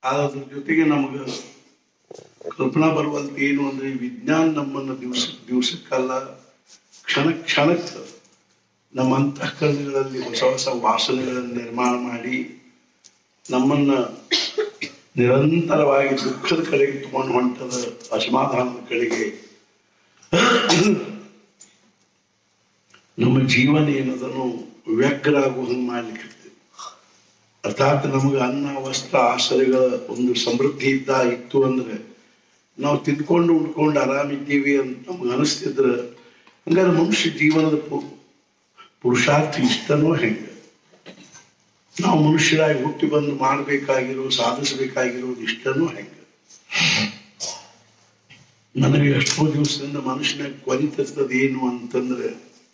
ಅದ್ರ ಜೊತೆಗೆ ನಮಗ ಕಲ್ಪನಾ ಬರುವಂತ ಏನು ಅಂದ್ರೆ ಈ ವಿಜ್ಞಾನ ನಮ್ಮನ್ನ ದಿವಸ ದಿವಸಕ್ಕಲ್ಲ ಕ್ಷಣ ಕ್ಷಣಕ್ಕೆ ನಮ್ಮ ಅಂತಃಕರಣಗಳಲ್ಲಿ ಹೊಸ ಹೊಸ ವಾಸನೆಗಳನ್ನು ನಿರ್ಮಾಣ ಮಾಡಿ ನಮ್ಮನ್ನ ನಿರಂತರವಾಗಿ ದುಃಖದ ಕಡೆಗೆ ತಗೊಂಡು ಹೊಂಟದ ಅಸಮಾಧಾನದ ಕಡೆಗೆ ನಮ್ಮ ಜೀವನ ಏನದನ್ನು ವ್ಯಗ್ರ ಆಗುವುದನ್ನು ಮಾಡ್ಲಿಕ್ಕೆ ಅರ್ಥಾತ್ ನಮಗೆ ಅನ್ನ ವಸ್ತ್ರ ಆಸರೆಗಳ ಒಂದು ಸಮೃದ್ಧಿ ಇದ್ದ ಇತ್ತು ಅಂದ್ರೆ ನಾವು ತಿಂದ್ಕೊಂಡು ಉಣ್ಕೊಂಡು ಆರಾಮಿದ್ದೀವಿ ಅಂತ ನಮ್ಗೆ ಅನಿಸ್ತಿದ್ರ ಹಂಗಾರೆ ಮನುಷ್ಯ ಜೀವನದ ಪು- ಪುರುಷಾರ್ಥ ಇಷ್ಟನೋ ಹೆಂಗ ನಾವು ಮನುಷ್ಯರಾಗಿ ಹುಟ್ಟಿ ಬಂದು ಮಾಡಬೇಕಾಗಿರೋ ಸಾಧಿಸಬೇಕಾಗಿರೋದು ಇಷ್ಟನೋ ಹೆಂಗ ನನಗೆ ಎಷ್ಟೋ ದಿವಸದಿಂದ ಮನುಷ್ಯನಾಗ ಕೊರಿತದ ಏನು ಅಂತಂದ್ರೆ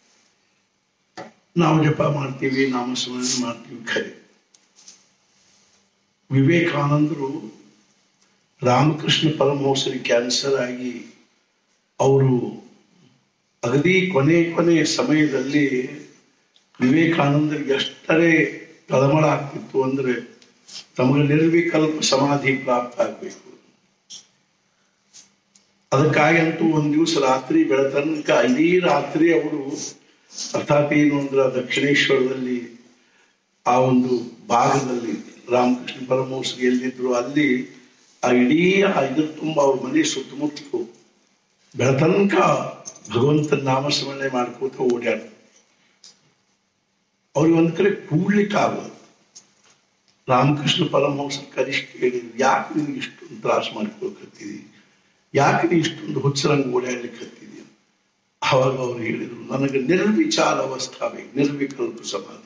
ನಾವು ಜಪ ಮಾಡ್ತೀವಿ ನಾಮಸ್ಮರಣೆ ಮಾಡ್ತೀವಿ ಖರೆ ವಿವೇಕಾನಂದರು ರಾಮಕೃಷ್ಣ ಪರಮಹಂಸರಿಗೆ ಕ್ಯಾನ್ಸರ್ ಆಗಿ ಅವರು ಅಗದಿ ಕೊನೆ ಕೊನೆ ಸಮಯದಲ್ಲಿ ವಿವೇಕಾನಂದರಿಗೆ ಎಷ್ಟರೇ ತಳಮಳ ಆಗ್ತಿತ್ತು ಅಂದ್ರೆ ತಮಗೆ ನಿರ್ವಿಕಲ್ಪ ಸಮಾಧಿ ಪ್ರಾಪ್ತ ಆಗ್ಬೇಕು ಅದಕ್ಕಾಗಿ ಅಂತೂ ಒಂದ್ ದಿವಸ ರಾತ್ರಿ ಬೆಳತನಕ ಇಡೀ ರಾತ್ರಿ ಅವರು ಅರ್ಥಾತ್ ಏನು ಅಂದ್ರೆ ದಕ್ಷಿಣೇಶ್ವರದಲ್ಲಿ ಆ ಒಂದು ಭಾಗದಲ್ಲಿ ರಾಮಕೃಷ್ಣ ಪರಮಹಂಸರು ಎಲ್ಲಿದ್ರು ಅಲ್ಲಿ ಆ ಇಡೀ ಆ ಇದ್ರ ತುಂಬ ಅವ್ರ ಮನೆ ಸುತ್ತಮುತ್ತಲು ಬೆಳತನಕ ಭಗವಂತನ ನಾಮಸ್ಮರಣೆ ಮಾಡ್ಕೋತ ಓಡ್ಯಾಡ ಅವ್ರಿಗೆ ಒಂದ್ ಕಡೆ ಕೂಡ್ಲಿಕ್ಕೆ ಆಗೋದು ರಾಮಕೃಷ್ಣ ಪರಮಹಂಸರ ಕನಿಷ್ಠ ಹೇಳಿದ್ರು ಯಾಕೆ ನಿನ್ಗೆ ಇಷ್ಟೊಂದು ತ್ರಾಸ ಮಾಡ್ಕೊಳ್ಕತ್ತೀವಿ ಯಾಕೆ ನೀ ಇಷ್ಟೊಂದು ಹುಚ್ಚರಂಗ್ ಓಡಾಡ್ಲಿಕ್ಕೆ ಹತ್ತಿದೀಯ ಅವಾಗ ಅವ್ರು ಹೇಳಿದ್ರು ನನಗೆ ನಿರ್ವಿಚಾರ ಅವಸ್ಥಾ ಬೇಕು ನಿರ್ವಿಕಲ್ಪ ಸಮಾಧಿ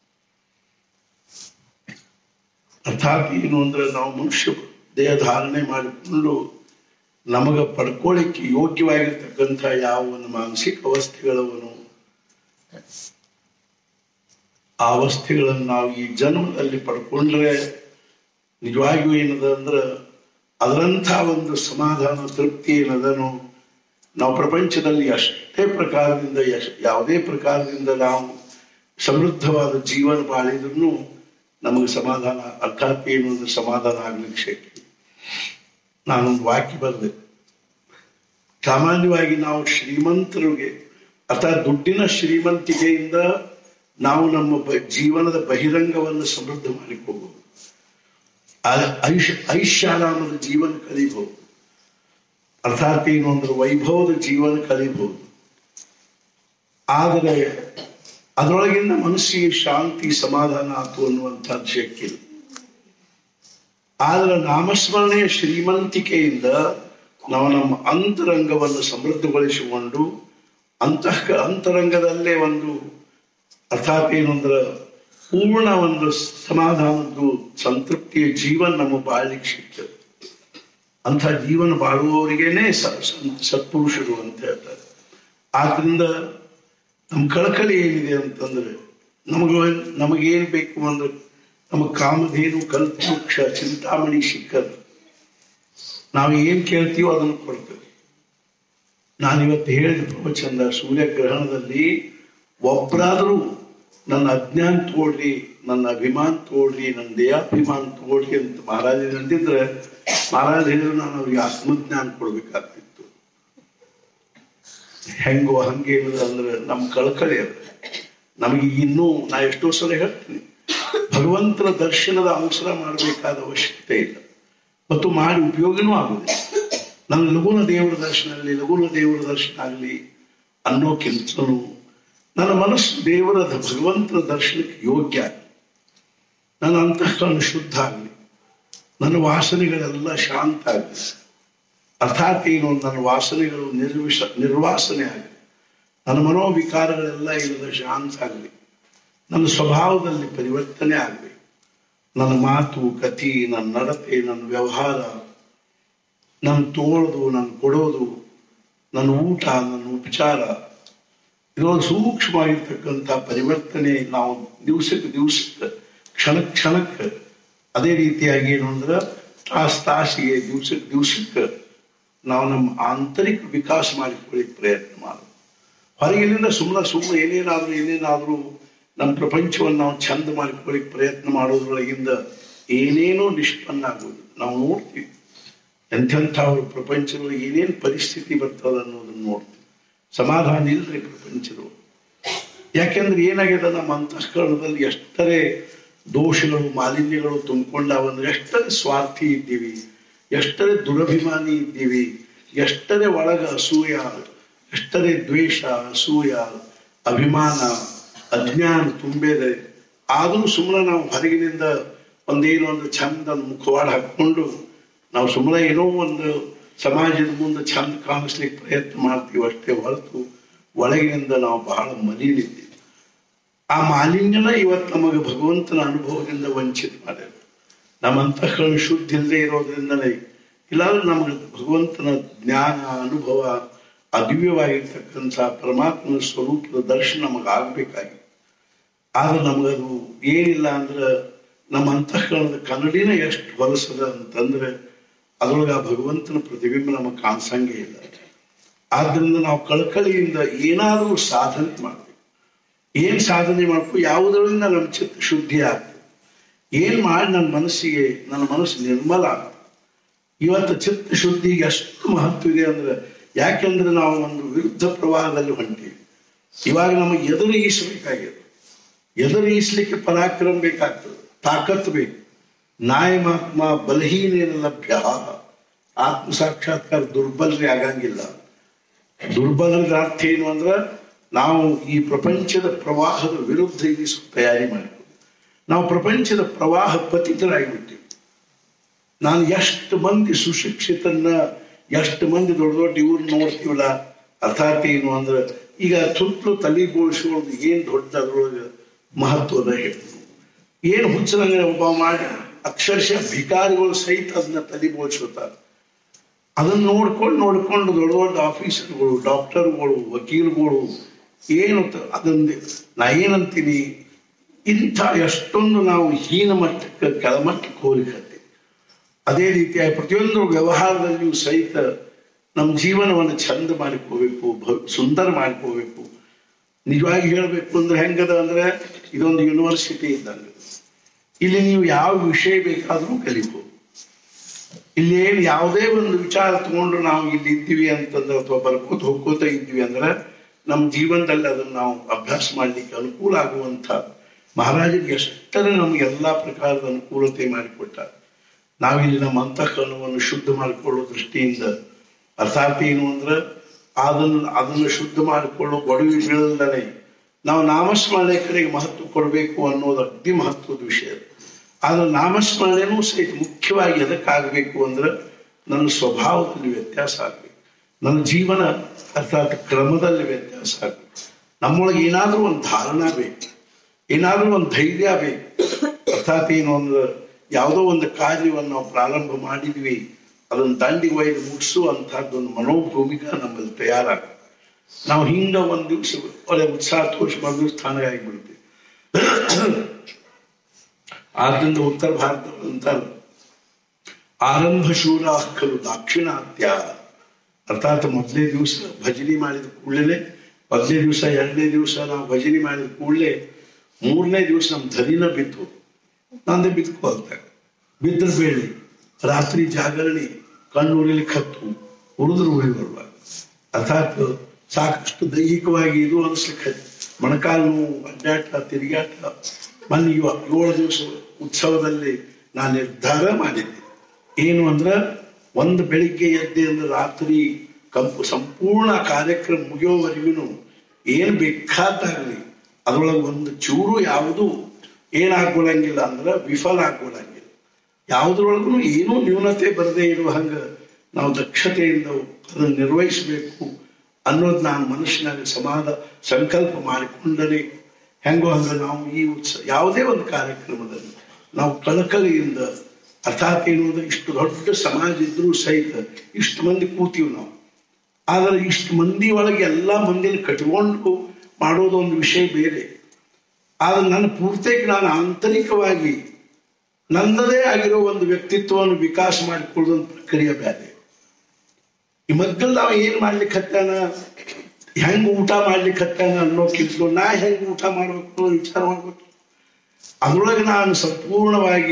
ಅರ್ಥಾತ್ ಏನು ಅಂದ್ರೆ ನಾವು ಮನುಷ್ಯ ದೇಹ ಧಾರಣೆ ಮಾಡಿಕೊಂಡು ನಮಗ ಪಡ್ಕೊಳ್ಳಿಕ್ಕೆ ಯೋಗ್ಯವಾಗಿರ್ತಕ್ಕಂಥ ಯಾವ ಒಂದು ಮಾನಸಿಕ ಅವಸ್ಥೆಗಳವನು ಆ ಅವಸ್ಥೆಗಳನ್ನು ನಾವು ಈ ಜನ್ಮದಲ್ಲಿ ಪಡ್ಕೊಂಡ್ರೆ ನಿಜವಾಗಿಯೂ ಏನದ ಅಂದ್ರೆ ಅದರಂಥ ಒಂದು ಸಮಾಧಾನ ತೃಪ್ತಿ ಏನದನು ನಾವು ಪ್ರಪಂಚದಲ್ಲಿ ಅಷ್ಟೇ ಪ್ರಕಾರದಿಂದ ಎಷ್ಟ್- ಯಾವುದೇ ಪ್ರಕಾರದಿಂದ ನಾವು ಸಮೃದ್ಧವಾದ ಜೀವನ ಬಾಳಿದ್ರು ನಮಗೆ ಸಮಾಧಾನ ಅರ್ಥಾತ್ ಏನು ಅಂದ್ರೆ ಸಮಾಧಾನ ಆಗ್ಲಿಕ್ಕೆ ಶಕ್ತಿ ನಾನೊಂದು ವಾಕ್ಯ ಬರೆದೆ ಸಾಮಾನ್ಯವಾಗಿ ನಾವು ಶ್ರೀಮಂತರಿಗೆ ಅರ್ಥಾತ್ ದುಡ್ಡಿನ ಶ್ರೀಮಂತಿಕೆಯಿಂದ ನಾವು ನಮ್ಮ ಬ- ಜೀವನದ ಬಹಿರಂಗವನ್ನು ಸಮೃದ್ಧ ಮಾಡಿಕೋಬಹುದು ಆ- ಐಷ್ ಐಷಾರಾಮದ ಜೀವನ ಕಲಿಬಹುದು ಅರ್ಥಾತ್ ಏನು ಅಂದ್ರೆ ವೈಭವದ ಜೀವನ ಕಲಿಬಹುದು ಆದರೆ ಅದರೊಳಗಿಂದ ಮನಸ್ಸಿಗೆ ಶಾಂತಿ ಸಮಾಧಾನ ಆತು ಅನ್ನುವಂಥದ್ದು ಶಕ್ಯ ಇಲ್ಲ ಆದ್ರೆ ನಾಮಸ್ಮರಣೆಯ ಶ್ರೀಮಂತಿಕೆಯಿಂದ ನಾವು ನಮ್ಮ ಅಂತರಂಗವನ್ನು ಸಮೃದ್ಧಗೊಳಿಸಿಕೊಂಡು ಅಂತಃ ಅಂತರಂಗದಲ್ಲೇ ಒಂದು ಅರ್ಥಾತ್ ಏನು ಅಂದ್ರೆ ಪೂರ್ಣ ಒಂದು ಸಮಾಧಾನದ್ದು ಸಂತೃಪ್ತಿಯ ಜೀವನ ನಮ್ಮ ಬಾಳ್ಲಿಕ್ಕೆ ಸಿಗ್ತದೆ ಅಂಥ ಜೀವನ ಬಾಳುವವರಿಗೇನೆ ಸ- ಸ- ಸತ್ಪುರುಷರು ಅಂತ ಹೇಳ್ತಾರೆ ಆದ್ರಿಂದ ನಮ್ಮ ಕಳಕಳಿ ಏನಿದೆ ಅಂತಂದ್ರೆ ನಮಗ ನಮಗೇನ್ ಬೇಕು ಅಂದ್ರೆ ನಮ್ಮ ಕಾಮಧೇನು ಕಲ್ಪವೃಕ್ಷ ಚಿಂತಾಮಣಿ ಸಿಕ್ಕದು ನಾವು ಏನ್ ಕೇಳ್ತೀವೋ ಅದನ್ನು ಕೊಡ್ತೇವೆ ನಾನಿವತ್ತು ಹೇಳಿದ ಪ್ರವಚನದ ಸೂರ್ಯಗ್ರಹಣದಲ್ಲಿ ಒಬ್ಬರಾದರೂ ನನ್ನ ಅಜ್ಞಾನ ತೋಡ್ರಿ ನನ್ನ ಅಭಿಮಾನ ತೋಡ್ರಿ ನನ್ನ ದೇಹಾಭಿಮಾನ ತೋಡ್ರಿ ಅಂತ ಮಹಾರಾಜರು ಅಂದಿದ್ರೆ ಮಹಾರಾಜ ಹೇಳಿದ್ರು ನಾನು ಅವ್ರಿಗೆ ಆತ್ಮಜ್ಞಾನ ಕೊಡ್ಬೇಕಾಗ್ತಿತ್ತು ಹೆಂಗೋ ಹಂಗೆ ಇಲ್ಲ ಅಂದ್ರೆ ನಮ್ಮ ಕಳಕಳಿ ಅದು ನಮಗೆ ಇನ್ನೂ ನಾ ಎಷ್ಟೋ ಸಲ ಹೇಳ್ತೀನಿ ಭಗವಂತನ ದರ್ಶನದ ಅವಸರ ಮಾಡಬೇಕಾದ ಅವಶ್ಯಕತೆ ಇಲ್ಲ ಮತ್ತು ಮಾಡಿ ಉಪಯೋಗನೂ ಆಗುದಿಲ್ಲ ನನ್ನ ಲಘುನ ದೇವರ ದರ್ಶನ ಆಗಲಿ ಲಘುನ ದೇವರ ದರ್ಶನ ಆಗಲಿ ಅನ್ನೋಕ್ಕಿಂತಲೂ ನನ್ನ ಮನಸ್ಸು ದೇವರ ಭಗವಂತನ ದರ್ಶನಕ್ಕೆ ಯೋಗ್ಯ ಆಗಲಿ ನನ್ನ ಅಂತಃಕರಣ ಶುದ್ಧ ಆಗಲಿ ನನ್ನ ವಾಸನೆಗಳೆಲ್ಲ ಶಾಂತ ಆಗಲಿ ಅರ್ಥಾತ್ ಏನು ನನ್ನ ವಾಸನೆಗಳು ನಿರ್ವಿಷ ನಿರ್ವಾಸನೆ ಆಗಲಿ ನನ್ನ ಮನೋವಿಕಾರಗಳೆಲ್ಲ ಇಲ್ಲದ ಶಾಂತ ಆಗಲಿ ನನ್ನ ಸ್ವಭಾವದಲ್ಲಿ ಪರಿವರ್ತನೆ ಆಗಬೇಕು ನನ್ನ ಮಾತು ಕತಿ ನನ್ನ ನಡತೆ ನನ್ನ ವ್ಯವಹಾರ ನನ್ನ ತೋಳೋದು ನನ್ನ ಕೊಡೋದು ನನ್ನ ಊಟ ನನ್ನ ಉಪಚಾರ ಇದೊಂದು ಸೂಕ್ಷ್ಮವಾಗಿರ್ತಕ್ಕಂಥ ಪರಿವರ್ತನೆ ನಾವು ದಿವಸಕ್ಕೆ ದಿವಸಕ್ಕೆ ಕ್ಷಣ ಕ್ಷಣಕ್ಕೆ ಅದೇ ರೀತಿಯಾಗಿ ಏನು ಅಂದ್ರೆ ತಾಸು ತಾಸಿಗೆ ದಿವಸಕ್ಕೆ ದಿವಸಕ್ಕೆ ನಾವು ನಮ್ಮ ಆಂತರಿಕ ವಿಕಾಸ ಮಾಡಿಕೊಳ್ಳಿಕ್ಕೆ ಪ್ರಯತ್ನ ಮಾಡೋದು ಹೊರಗಿನಿಂದ ಸುಮ್ಮನೆ ಸುಮ್ಮನೆ ಏನೇನಾದ್ರೂ ಏನೇನಾದ್ರೂ ನಮ್ಮ ಪ್ರಪಂಚವನ್ನು ನಾವು ಚಂದ ಮಾಡಿಕೊಳ್ಳಿಕ್ಕೆ ಪ್ರಯತ್ನ ಮಾಡೋದ್ರೊಳಗಿಂದ ಏನೇನೋ ನಿಷ್ಪನ್ನ ಆಗುವುದು ನಾವು ನೋಡ್ತೀವಿ ಎಂಥೆಂಥವ್ರು ಪ್ರಪಂಚದೊಳಗೆ ಏನೇನು ಪರಿಸ್ಥಿತಿ ಬರ್ತದ ಅನ್ನೋದನ್ನ ನೋಡ್ತೀವಿ ಸಮಾಧಾನ ಇಲ್ರಿ ಪ್ರಪಂಚದೊಳಗೆ ಯಾಕೆಂದ್ರೆ ಏನಾಗಿದೆ ನಮ್ಮ ಅಂತಃಕರಣದಲ್ಲಿ ಎಷ್ಟರೇ ದೋಷಗಳು ಮಾಲಿನ್ಯಗಳು ತುಂಬಿಕೊಂಡಾವಂದ್ರೆ ಎಷ್ಟರೇ ಸ್ವಾರ್ಥಿ ಇದ್ದೀವಿ ಎಷ್ಟರೇ ದುರಭಿಮಾನಿ ಇದ್ದೀವಿ ಎಷ್ಟರೇ ಒಳಗ ಅಸೂಯ ಎಷ್ಟರೇ ದ್ವೇಷ ಅಸೂಯ ಅಭಿಮಾನ ಅಜ್ಞಾನ ತುಂಬಿದೆ ಆದರೂ ಸುಮ್ಮನೆ ನಾವು ಹೊರಗಿನಿಂದ ಒಂದೇನೋ ಒಂದು ಚಂದ ಮುಖವಾಡ ಹಾಕೊಂಡು ನಾವು ಸುಮ್ಮನೆ ಏನೋ ಒಂದು ಸಮಾಜದ ಮುಂದೆ ಚಂದ ಕಾಣಿಸ್ಲಿಕ್ಕೆ ಪ್ರಯತ್ನ ಮಾಡ್ತೀವಿ ಅಷ್ಟೇ ಹೊರತು ಒಳಗಿನಿಂದ ನಾವು ಬಹಳ ಮಲಿನಿದ್ದೀವಿ ಆ ಮಾಲಿನ್ಯನ ಇವತ್ತು ನಮಗೆ ಭಗವಂತನ ಅನುಭವದಿಂದ ವಂಚಿತ ಮಾಡ್ಯಾರ ನಮ್ಮ ಅಂತಃಕರಣ ಶುದ್ಧ ಇಲ್ಲದೆ ಇರೋದ್ರಿಂದಲೇ ಇಲ್ಲಾಂದ್ರೆ ನಮಗೆ ಭಗವಂತನ ಜ್ಞಾನ ಅನುಭವ ಅದಿವ್ಯವಾಗಿರ್ತಕ್ಕಂಥ ಪರಮಾತ್ಮನ ಸ್ವರೂಪದ ದರ್ಶನ ನಮಗೆ ಆಗ್ಬೇಕಾಗಿ ಆದ್ರೆ ನಮಗದು ಏನಿಲ್ಲ ಅಂದ್ರೆ ನಮ್ಮ ಅಂತಃಕರಣದ ಕನ್ನಡಿನ ಎಷ್ಟು ಹೊಲಸದ ಅಂತಂದ್ರೆ ಅದ್ರೊಳಗೆ ಆ ಭಗವಂತನ ಪ್ರತಿಬಿಂಬ ನಮಗೆ ಕಾಣಿಸಂಗೇ ಇಲ್ಲ ಆದ್ರಿಂದ ನಾವು ಕಳಕಳಿಯಿಂದ ಏನಾದರೂ ಸಾಧನೆ ಮಾಡ್ಬೇಕು ಏನ್ ಸಾಧನೆ ಮಾಡ್ಕೊ ಯಾವುದರಿಂದ ನಮ್ಮ ಚಿತ್ತ ಶುದ್ಧಿ ಆಗ್ತದೆ ಏನ್ ಮಾಡಿ ನನ್ನ ಮನಸ್ಸಿಗೆ ನನ್ನ ಮನಸ್ಸು ನಿರ್ಮಲ ಆಗ್ತದೆ ಇವತ್ತು ಚಿತ್ತ ಶುದ್ಧಿಗೆ ಎಷ್ಟು ಮಹತ್ವ ಇದೆ ಅಂದ್ರೆ ಯಾಕೆಂದ್ರೆ ನಾವು ಒಂದು ವಿರುದ್ಧ ಪ್ರವಾಹದಲ್ಲಿ ಹೊಂಟೀವಿ ಇವಾಗ ನಮಗೆ ಎದುರು ಈಸಬೇಕಾಗಿದೆ ಎದುರು ಈಸ್ಲಿಕ್ಕೆ ಪರಾಕ್ರಮ ಬೇಕಾಗ್ತದೆ ತಾಕತ್ ಬೇಕು ನಾಯಮಾತ್ಮ ಬಲಹೀನೇನ ಲಭ್ಯ ಆತ್ಮ ಸಾಕ್ಷಾತ್ಕಾರ ದುರ್ಬಲರೇ ಆಗಂಗಿಲ್ಲ ದುರ್ಬಲರ ಅರ್ಥ ಏನು ಅಂದ್ರ ನಾವು ಈ ಪ್ರಪಂಚದ ಪ್ರವಾಹದ ವಿರುದ್ಧ ಈಸು ತಯಾರಿ ಮಾಡಬೇಕು ನಾವು ಪ್ರಪಂಚದ ಪ್ರವಾಹ ಪತಿತರಾಗಿಬಿಟ್ಟಿವಿ ನಾನು ಎಷ್ಟು ಮಂದಿ ಸುಶಿಕ್ಷಿತನ್ನ ಎಷ್ಟು ಮಂದಿ ದೊಡ್ಡ ದೊಡ್ಡ ಇವ್ರು ನೋಡ್ತೀವಲ್ಲ ಅರ್ಥಾತ್ ಏನು ಅಂದ್ರೆ ಈಗ ಸುತ್ತಲೂ ತಲೆ ಬೋಳಿಸೋದು ಏನ್ ದೊಡ್ಡ ಅದ್ರೊಳಗೆ ಮಹತ್ವದ ಹೇಳಿ ಏನ್ ಹುಚ್ಚರಂಗ ಒಬ್ಬ ಮಾಡಿ ಅಕ್ಷರಶಃ ಭಿಕಾರಿಗಳು ಸಹಿತ ಅದನ್ನ ತಲೆ ಬೋಳ್ಸೋತಾರೆ ಅದನ್ನ ನೋಡ್ಕೊಂಡು ನೋಡ್ಕೊಂಡು ದೊಡ್ಡ ದೊಡ್ಡ ಆಫೀಸರ್ಗಳು ಡಾಕ್ಟರ್ಗಳು ವಕೀಲಗಳು ಏನು ತ- ಅದನ್ನ ನಾ ಏನಂತೀನಿ ಇಂಥ ಎಷ್ಟೊಂದು ನಾವು ಹೀನ ಮಟ್ಟಕ್ಕೆ ಕೆಳಮಟ್ಟಕ್ಕೆ ಹೋಗ್ಲಿಕ್ಕೆ ಅದೇ ರೀತಿಯಾಗಿ ಪ್ರತಿಯೊಂದು ವ್ಯವಹಾರದಲ್ಲಿಯೂ ಸಹಿತ ನಮ್ಮ ಜೀವನವನ್ನು ಚಂದ ಮಾಡಿಕೋಬೇಕು ಭ- ಸುಂದರ ಮಾಡಿಕೋಬೇಕು ನಿಜವಾಗಿ ಹೇಳಬೇಕು ಅಂದ್ರೆ ಹೆಂಗದ ಅಂದ್ರೆ ಇದೊಂದು ಯೂನಿವರ್ಸಿಟಿ ಇದ್ದಂಗೆ ಇಲ್ಲಿ ನೀವು ಯಾವ ವಿಷಯ ಬೇಕಾದರೂ ಕಲಿಬಹುದು ಇಲ್ಲಿ ಏನ್ ಯಾವುದೇ ಒಂದು ವಿಚಾರ ತಗೊಂಡು ನಾವು ಇಲ್ಲಿ ಇದ್ದೀವಿ ಅಂತಂದ್ರೆ ಅಥವಾ ಬರ್ಕೋತ ಹೋಗ್ಕೋತ ಇದ್ವಿ ಅಂದ್ರೆ ನಮ್ಮ ಜೀವನದಲ್ಲಿ ಅದನ್ನ ನಾವು ಅಭ್ಯಾಸ ಮಾಡ್ಲಿಕ್ಕೆ ಅನುಕೂಲ ಆಗುವಂತ ಮಹಾರಾಜರಿಗೆ ಎಷ್ಟರ ನಮ್ಗೆ ಎಲ್ಲಾ ಪ್ರಕಾರದ ಅನುಕೂಲತೆ ಮಾಡಿಕೊಟ್ಟಾರೆ ನಾವಿಲ್ಲಿ ನಮ್ಮ ಅಂತಃಕರಣವನ್ನು ಶುದ್ಧ ಮಾಡಿಕೊಳ್ಳೋ ದೃಷ್ಟಿಯಿಂದ ಅರ್ಥಾತ್ ಏನು ಅಂದ್ರೆ ಅದನ್ನು ಅದನ್ನು ಶುದ್ಧ ಮಾಡಿಕೊಳ್ಳೋ ಗೊಡವಿ ಬೀಳಲ್ದನೆ ನಾವು ನಾಮಸ್ಮರಣೆ ಕಡೆಗೆ ಮಹತ್ವ ಕೊಡಬೇಕು ಅನ್ನೋದು ಅತಿ ಮಹತ್ವದ ವಿಷಯ ಆದ್ರೆ ನಾಮಸ್ಮರಣೆನೂ ಸಹಿತ ಮುಖ್ಯವಾಗಿ ಎದಕ್ಕಾಗಬೇಕು ಅಂದ್ರೆ ನನ್ನ ಸ್ವಭಾವದಲ್ಲಿ ವ್ಯತ್ಯಾಸ ಆಗ್ಬೇಕು ನನ್ನ ಜೀವನ ಅರ್ಥಾತ್ ಕ್ರಮದಲ್ಲಿ ವ್ಯತ್ಯಾಸ ಆಗ್ಬೇಕು ನಮ್ಮೊಳಗೆ ಏನಾದ್ರೂ ಒಂದು ಧಾರಣಾ ಬೇಕು ಏನಾದ್ರೂ ಒಂದು ಧೈರ್ಯ ಬೇಕು ಅರ್ಥಾತ್ ಏನು ಅಂದ್ರೆ ಯಾವುದೋ ಒಂದು ಕಾರ್ಯವನ್ನು ನಾವು ಪ್ರಾರಂಭ ಮಾಡಿದ್ವಿ ಅದನ್ನ ದಂಡಿಗೆ ಒಯ್ದು ಮುಗಿಸುವಂತಹದ್ದು ಒಂದು ಮನೋಭೂಮಿಕ ನಮ್ಮಲ್ಲಿ ತಯಾರಾಗ ನಾವು ಹಿಂಗ ಒಂದ್ ದಿವಸ ಒಳ್ಳೆ ಉತ್ಸಾಹ ತೋರಿಸಿ ಬಂದು ಸ್ಥಾನ ಆಗಿಬಿಡ್ತೀವಿ ಆದ್ರಿಂದ ಉತ್ತರ ಭಾರತ ಅಂತಾರೆ ಆರಂಭ ಶೂರ ಕಲು ದಾಕ್ಷಿಣಾತ್ಯ ಅರ್ಥಾತ್ ಮೊದಲನೇ ದಿವಸ ಭಜನೆ ಮಾಡಿದ ಕೂಡಲೇ ಮೊದಲನೇ ದಿವಸ ಎರಡನೇ ದಿವಸ ನಾವು ಭಜನೆ ಮಾಡಿದ ಕೂಡಲೇ ಮೂರನೇ ದಿವಸ ನಮ್ಮ ಧನಿನ ಬಿತ್ತು ನಂದೇ ಬಿತ್ಕೊಳ್ತಾರೆ ಬಿದ್ದ್ರ ಬೇಳಿ ರಾತ್ರಿ ಜಾಗರಣೆ ಕಣ್ಣು ಉರಿಲಿಕ್ಕೆ ಹತ್ತು ಉಳಿದ್ರು ಉಳಿ ಬರುವಾಗ ಅರ್ಥಾತ್ ಸಾಕಷ್ಟು ದೈಹಿಕವಾಗಿ ಇದು ಅನಿಸ್ಲಿಕ್ಕೆ ಹತ್ತು. ಮೊಣಕಾಲು ನೋವು ಅಡ್ಡಾಟ ತಿರುಗಾಟ ಮೊನ್ನೆ ಇವ- ಏಳು ದಿವಸ ಉತ್ಸವದಲ್ಲಿ ನಾನು ನಿರ್ಧಾರ ಮಾಡಿದ್ದೆ ಏನು ಅಂದ್ರ ಒಂದು ಬೆಳಿಗ್ಗೆ ಎದ್ದೆ ಅಂದ್ರೆ ರಾತ್ರಿ ಕಂಪು ಸಂಪೂರ್ಣ ಕಾರ್ಯಕ್ರಮ ಮುಗಿಯೋವರೆಗೂ ಏನ್ ಬೇಕಾದಾಗ್ಲಿ ಅದ್ರೊಳಗೆ ಒಂದು ಚೂರು ಯಾವುದು ಏನಾಗ್ಬಿಡಂಗಿಲ್ಲ ಅಂದ್ರ ವಿಫಲ ಆಗ್ಬಿಡಂಗಿಲ್ಲ ಯಾವುದ್ರೊಳಗೂ ಏನೂ ನ್ಯೂನತೆ ಬರದೇ ಇರುವ ಹಂಗ ನಾವು ದಕ್ಷತೆಯಿಂದ ಅದನ್ನು ನಿರ್ವಹಿಸಬೇಕು ಅನ್ನೋದು ನಾನು ಮನುಷ್ಯನಾಗ ಸಮಾಧ ಸಂಕಲ್ಪ ಮಾಡಿಕೊಂಡರೆ ಹೆಂಗೋ ಹಂಗ ನಾವು ಈ ಉತ್ಸವ ಯಾವುದೇ ಒಂದು ಕಾರ್ಯಕ್ರಮದಲ್ಲಿ ನಾವು ಕಳಕಳಿಯಿಂದ ಅರ್ಥಾತ್ ಏನು ಅಂದ್ರೆ ಇಷ್ಟು ದೊಡ್ಡ ಸಮಾಜ ಇದ್ರೂ ಸಹಿತ ಇಷ್ಟು ಮಂದಿ ಕೂತೀವಿ ನಾವು ಆದ್ರೆ ಇಷ್ಟು ಮಂದಿ ಒಳಗೆ ಎಲ್ಲಾ ಮಂದಿನ ಕಟ್ಕೊಂಡು ಮಾಡೋದು ಒಂದು ವಿಷಯ ಬೇರೆ ಆದ್ರೆ ನನ್ನ ಪೂರ್ತಿಯಾಗಿ ನಾನು ಆಂತರಿಕವಾಗಿ ನನ್ನದೇ ಆಗಿರೋ ಒಂದು ವ್ಯಕ್ತಿತ್ವವನ್ನು ವಿಕಾಸ ಮಾಡಿಕೊಳ್ಳುವಂತ ಪ್ರಕ್ರಿಯೆ ಬೇರೆ ಈ ಮಧ್ಯದಲ್ಲಿ ನಾವು ಏನ್ ಮಾಡ್ಲಿಕ್ಕೆ ಹತ್ತಾನ ಹೆಂಗ್ ಊಟ ಮಾಡ್ಲಿಕ್ಕೆ ಹತ್ತಾನ ಅನ್ನೋಕ್ಕಿಂತ ನಾ ಹೆಂಗ್ ಊಟ ಮಾಡ್ಬೇಕು ಅನ್ನೋ ವಿಚಾರ ಮಾಡ್ಬೇಕು ಅದ್ರೊಳಗೆ ನಾನು ಸಂಪೂರ್ಣವಾಗಿ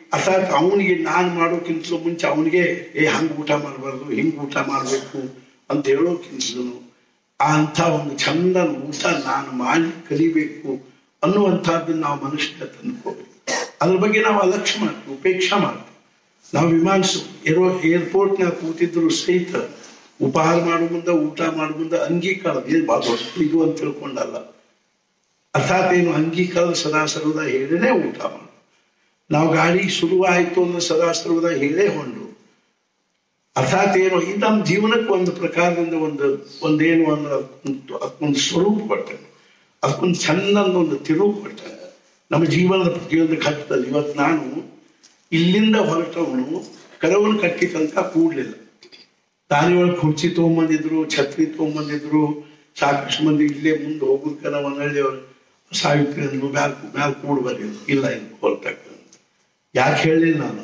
ಅರ್ಥಾತ್ ಅವನಿಗೆ ನಾನು ಮಾಡೋಕ್ಕಿಂತಲೂ ಮುಂಚೆ ಅವನಿಗೆ ಏ ಹಂಗ ಊಟ ಮಾಡಬಾರ್ದು ಹಿಂಗ್ ಊಟ ಮಾಡಬೇಕು ಅಂತ ಹೇಳೋಕ್ಕಿಂತಲೂ ಆ ಅಂಥ ಒಂದು ಚಂದ ಊಟ ನಾನು ಮಾಡಿ ಕಲಿಬೇಕು ಅನ್ನುವಂಥದ್ದನ್ನ ನಾವು ಮನುಷ್ಯ ತಂದ್ಕೋಬೇಕು ಅದ್ರ ಬಗ್ಗೆ ನಾವು ಅಲಕ್ಷ್ಯ ಮಾಡ್ತೀವಿ ಉಪೇಕ್ಷಾ ಮಾಡ್ತೀವಿ ನಾವು ವಿಮಾನ ಏರೋ ಏರ್ಪೋರ್ಟ್ನಾಗ ಕೂತಿದ್ರು ಸಹಿತ ಉಪಹಾರ ಮಾಡೋ ಮುಂದೆ ಊಟ ಮಾಡೋ ಮುಂದೆ ಅಂಗೀಕಾರ ಏನ್ ಭಾಳ ದೊಡ್ಡ ಇದು ಅಂತ ತಿಳ್ಕೊಂಡಲ್ಲ ಅರ್ಥಾತ್ ಏನು ಅಂಗೀಕಾರ ಸದಾ ಸರ್ವದ ಹೇಳಿನೇ ಊಟ ಮಾಡು ನಾವು ಗಾಡಿ ಶುರುವಾಯಿತು ಅಂದ್ರೆ ಸದಾ ಸರ್ವದ ಹೇಳೇ ಹೊಂಡು ಅರ್ಥಾತ್ ಏನು ಇದು ನಮ್ಮ ಜೀವನಕ್ಕೆ ಒಂದು ಪ್ರಕಾರದಿಂದ ಒಂದು ಒಂದೇನು ಒಂದು ಅದಕ್ಕೊಂದು- ಅದಕ್ಕೊಂದು ಸ್ವರೂಪ ಕೊಟ್ಟೆ ಅದಕ್ಕೊಂದು ಚಂದ ಒಂದು ತಿರುವು ಕೊಟ್ಟೆ ನಮ್ಮ ಜೀವನದ ಪ್ರತಿಯೊಂದು ಘಟ್ಟದಲ್ಲಿ ಇವತ್ತು ನಾನು ಇಲ್ಲಿಂದ ಹೊರಟವನು ಕರವನ ಕಟ್ಟಿ ತನಕ ಕೂಡ್ಲಿಲ್ಲ ದಾರಿ ಒಳಗೆ ಕುರ್ಚಿ ತಗೊಂಬಂದಿದ್ರು ಛತ್ರಿ ತಗೊಂಬಂದಿದ್ರು ಸಾಕಷ್ಟು ಮಂದಿ ಇಲ್ಲೇ ಮುಂದೆ ಹೋಗೋದಕ್ಕೆ ಒಂದಳ್ಳಿ ಅವ್ರು ಸಾವಿತ್ರಿ ಅಂದ್ರು ಮ್ಯಾಲ್ ಮ್ಯಾಲ್ ಕೂಡ್ ಬರ್ರಿ ಇಲ್ಲ ಇನ್ನು ಹೊರತಕ್ಕ ಯಾಕೆ ಹೇಳಲಿಲ್ಲ ನಾನು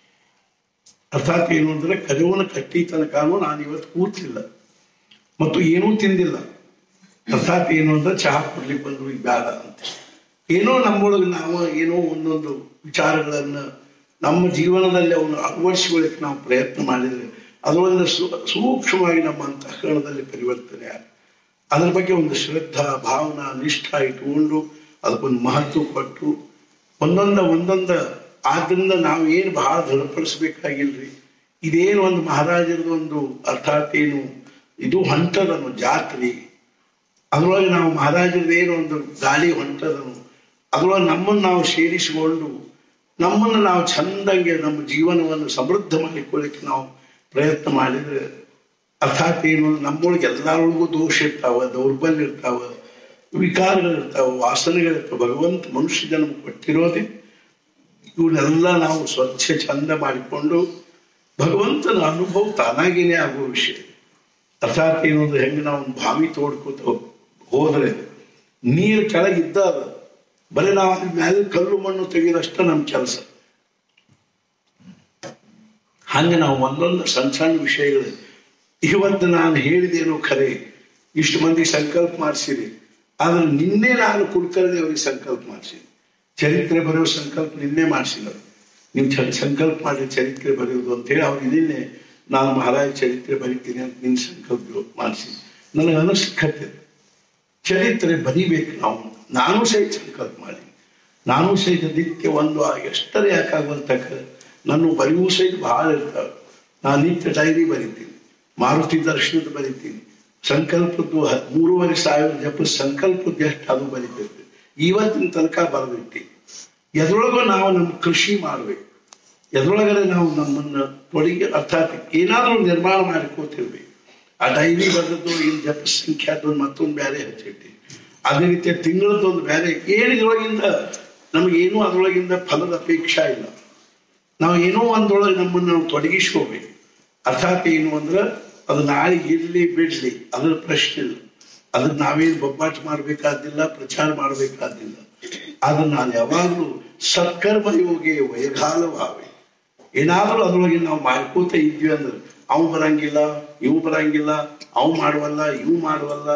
ಅರ್ಥಾತ್ ಏನು ಅಂದ್ರೆ ಕರುವನ ಕಟ್ಟಿ ತನಕನೂ ನಾನು ಇವತ್ತು ಕೂತಿಲ್ಲ ಮತ್ತು ಏನೂ ತಿಂದಿಲ್ಲ ಅರ್ಥಾತ್ ಏನು ಅಂದ್ರೆ ಚಹಾ ಕೊಡ್ಲಿಕ್ಕೆ ಬಂದ್ರು ಈಗ ಬೇಡ ಅಂತ ಏನೋ ನಮ್ಮೊಳಗೆ ನಾವು ಏನೋ ಒಂದೊಂದು ವಿಚಾರಗಳನ್ನ ನಮ್ಮ ಜೀವನದಲ್ಲಿ ಅವನು ಅಳವಡಿಸಿಕೊಳ್ಳಿಕ್ಕೆ ನಾವು ಪ್ರಯತ್ನ ಮಾಡಿದ್ರೆ ಅದರೊಂದು ಸೂ- ಸೂಕ್ಷ್ಮವಾಗಿ ನಮ್ಮ ಅಂತಃಕರಣದಲ್ಲಿ ಪರಿವರ್ತನೆ ಆಗ ಅದ್ರ ಬಗ್ಗೆ ಒಂದು ಶ್ರದ್ಧಾ ಭಾವನಾ ನಿಷ್ಠ ಇಟ್ಕೊಂಡು ಅದಕ್ಕೊಂದು ಮಹತ್ವ ಕೊಟ್ಟು ಒಂದೊಂದ ಒಂದೊಂದ ಆದ್ರಿಂದ ನಾವು ಏನು ಬಹಳ ದೃಢಪಡಿಸ್ಬೇಕಾಗಿಲ್ರಿ ಇದೇನು ಒಂದು ಮಹಾರಾಜರದ ಒಂದು ಅರ್ಥಾತ್ ಏನು ಇದು ಹೊಂಟದನು ಜಾತ್ರೆ ಅದ್ರೊಳಗೆ ನಾವು ಮಹಾರಾಜರದ ಏನು ಒಂದು ಗಾಳಿ ಹೊಂಟದನು ಅದ್ರೊಳಗೆ ನಮ್ಮನ್ನು ನಾವು ಸೇರಿಸಿಕೊಂಡು ನಮ್ಮನ್ನು ನಾವು ಚಂದಂಗೆ ನಮ್ಮ ಜೀವನವನ್ನು ಸಮೃದ್ಧ ಮಾಡಿಕೊಳ್ಳಿಕ್ಕೆ ನಾವು ಪ್ರಯತ್ನ ಮಾಡಿದ್ರೆ ಅರ್ಥಾತ್ ಏನು ನಮ್ಮೊಳಗೆ ಎಲ್ಲರೊಳಗೂ ದೋಷ ಇರ್ತಾವ ದೌರ್ಬಲ್ಯ ಇರ್ತಾವ ವಿಕಾರಗಳಿರ್ತಾವ ವಾಸನೆಗಳಿರ್ತಾವ ಭಗವಂತ ಮನುಷ್ಯ ಜನ್ಮ ಕೊಟ್ಟಿರೋದೇ ಇವನ್ನೆಲ್ಲ ನಾವು ಸ್ವಚ್ಛ ಚಂದ ಮಾಡಿಕೊಂಡು ಭಗವಂತನ ಅನುಭವ ತಾನಾಗೇನೆ ಆಗುವ ವಿಷಯ ಅರ್ಥಾತ್ ಏನು ಅಂದ್ರೆ ಹೆಂಗೆ ನಾವು ಒಂದು ಬಾವಿ ತೋಡ್ಕೋತ ಹೋದ್ರೆ ನೀರು ಕೆಳಗಿದ್ದಾಗ ಬರೀ ನಾವು ಅದ್ರ ಮೇಲೆ ಕಲ್ಲು ಮಣ್ಣು ತೆಗೆದಷ್ಟ ನಮ್ಮ ಕೆಲಸ ಹಂಗೆ ನಾವು ಒಂದೊಂದು ಸಣ್ಣ ಸಣ್ಣ ವಿಷಯಗಳು ಇವತ್ತು ನಾನು ಹೇಳಿದೇನೋ ಖರೆ ಇಷ್ಟು ಮಂದಿ ಸಂಕಲ್ಪ ಮಾಡಿಸಿರಿ ಆದ್ರೆ ನಿನ್ನೆ ನಾನು ಕುಲಕರ್ಣಿ ಅವರಿಗೆ ಸಂಕಲ್ಪ ಮಾಡಿಸಿದೆ ಚರಿತ್ರೆ ಬರೆಯೋ ಸಂಕಲ್ಪ ನಿನ್ನೆ ಮಾಡಿಸಿಲ್ಲ ನೀವು ಚ ಸಂಕಲ್ಪ ಮಾಡಿ ಚರಿತ್ರೆ ಬರೆಯೋದು ಅಂತ ಹೇಳಿ ಅವ್ರಿಗೆ ನಿನ್ನೆ ನಾನು ಮಹಾರಾಜ ಚರಿತ್ರೆ ಬರಿತೀನಿ ಅಂತ ನಿನ್ನ ಸಂಕಲ್ಪ ಮಾಡಿಸಿ ನನಗೆ ಅನಿಸ್ಕತ್ತೆ ಚರಿತ್ರೆ ಬರಿಬೇಕು ನಾವು ನಾನು ಸಹಿತ ಸಂಕಲ್ಪ ಮಾಡಿ ನಾನು ಸಹಿತ ನಿತ್ಯ ಒಂದು ಎಷ್ಟರ ಯಾಕಾಗುವಂತಕ್ಕ ನನ್ನ ಬರೆಯುವ ಸಹಿತ ಬಹಳ ಇರ್ತಾವೆ ನಾನು ನಿತ್ಯ ಡೈರಿ ಬರಿತೀನಿ ಮಾರುತಿ ದರ್ಶನದ ಬರಿತೀನಿ ಸಂಕಲ್ಪದ್ದು ಹ- ಮೂರುವರೆ ಸಾವಿರ ಜಪ ಸಂಕಲ್ಪದ್ದು ಎಷ್ಟು ಅದು ಬರಿಬೇಕು ಇವತ್ತಿನ ತನಕ ಬರೆದಿಟ್ಟಿ ಎದ್ರೊಳಗೂ ನಾವು ನಮ್ಮ ಕೃಷಿ ಮಾಡ್ಬೇಕು ಎದ್ರೊಳಗಡೆ ನಾವು ನಮ್ಮನ್ನ ತೊಡಗಿ ಅರ್ಥಾತ್ ಏನಾದ್ರೂ ನಿರ್ಮಾಣ ಮಾಡಿಕೋತಿರ್ಬೇಕು ಆ ಡೈರಿ ಬರೆದದ್ದು ಇನ್ ಜಪ ಸಂಖ್ಯಾದ ಮತ್ತೊಂದು ಬೇರೆ ಹಚ್ಚಿಟ್ಟಿ ಅದೇ ರೀತಿ ತಿಂಗಳದೊಂದು ಬೇರೆ ಏನು ಇದ್ರೊಳಗಿಂದ ನಮಗೇನು ಅದ್ರೊಳಗಿಂದ ಫಲದ ಅಪೇಕ್ಷಾ ಇಲ್ಲ ನಾವು ಏನೋ ಒಂದೊಳಗೆ ನಮ್ಮನ್ನು ನಾವು ತೊಡಗಿಸ್ಕೋಬೇಕು ಅರ್ಥಾತ್ ಏನು ಅಂದ್ರೆ ಅದು ನಾಳೆ ಇರ್ಲಿ ಬಿಡ್ಲಿ ಅದ್ರ ಪ್ರಶ್ನೆ ಇಲ್ಲ ಅದನ್ನ ನಾವೇನು ಬೊಬ್ಬಾಟ ಮಾಡ್ಬೇಕಾದಿಲ್ಲ ಪ್ರಚಾರ ಮಾಡ್ಬೇಕಾದಿಲ್ಲ ಆದ್ರೆ ನಾನು ಯಾವಾಗಲೂ ಸತ್ಕರ್ಮ ಯೋಗಿ ವೈಗಾಲವಾವೆ ಏನಾದ್ರೂ ಅದ್ರೊಳಗೆ ನಾವು ಮಾಡ್ಕೋತ ಇದ್ವಿ ಅಂದ್ರೆ ಅವ್ ಬರಂಗಿಲ್ಲ ಇವು ಬರಂಗಿಲ್ಲ ಅವ್ ಮಾಡುವಲ್ಲ ಇವು ಮಾಡುವಲ್ಲ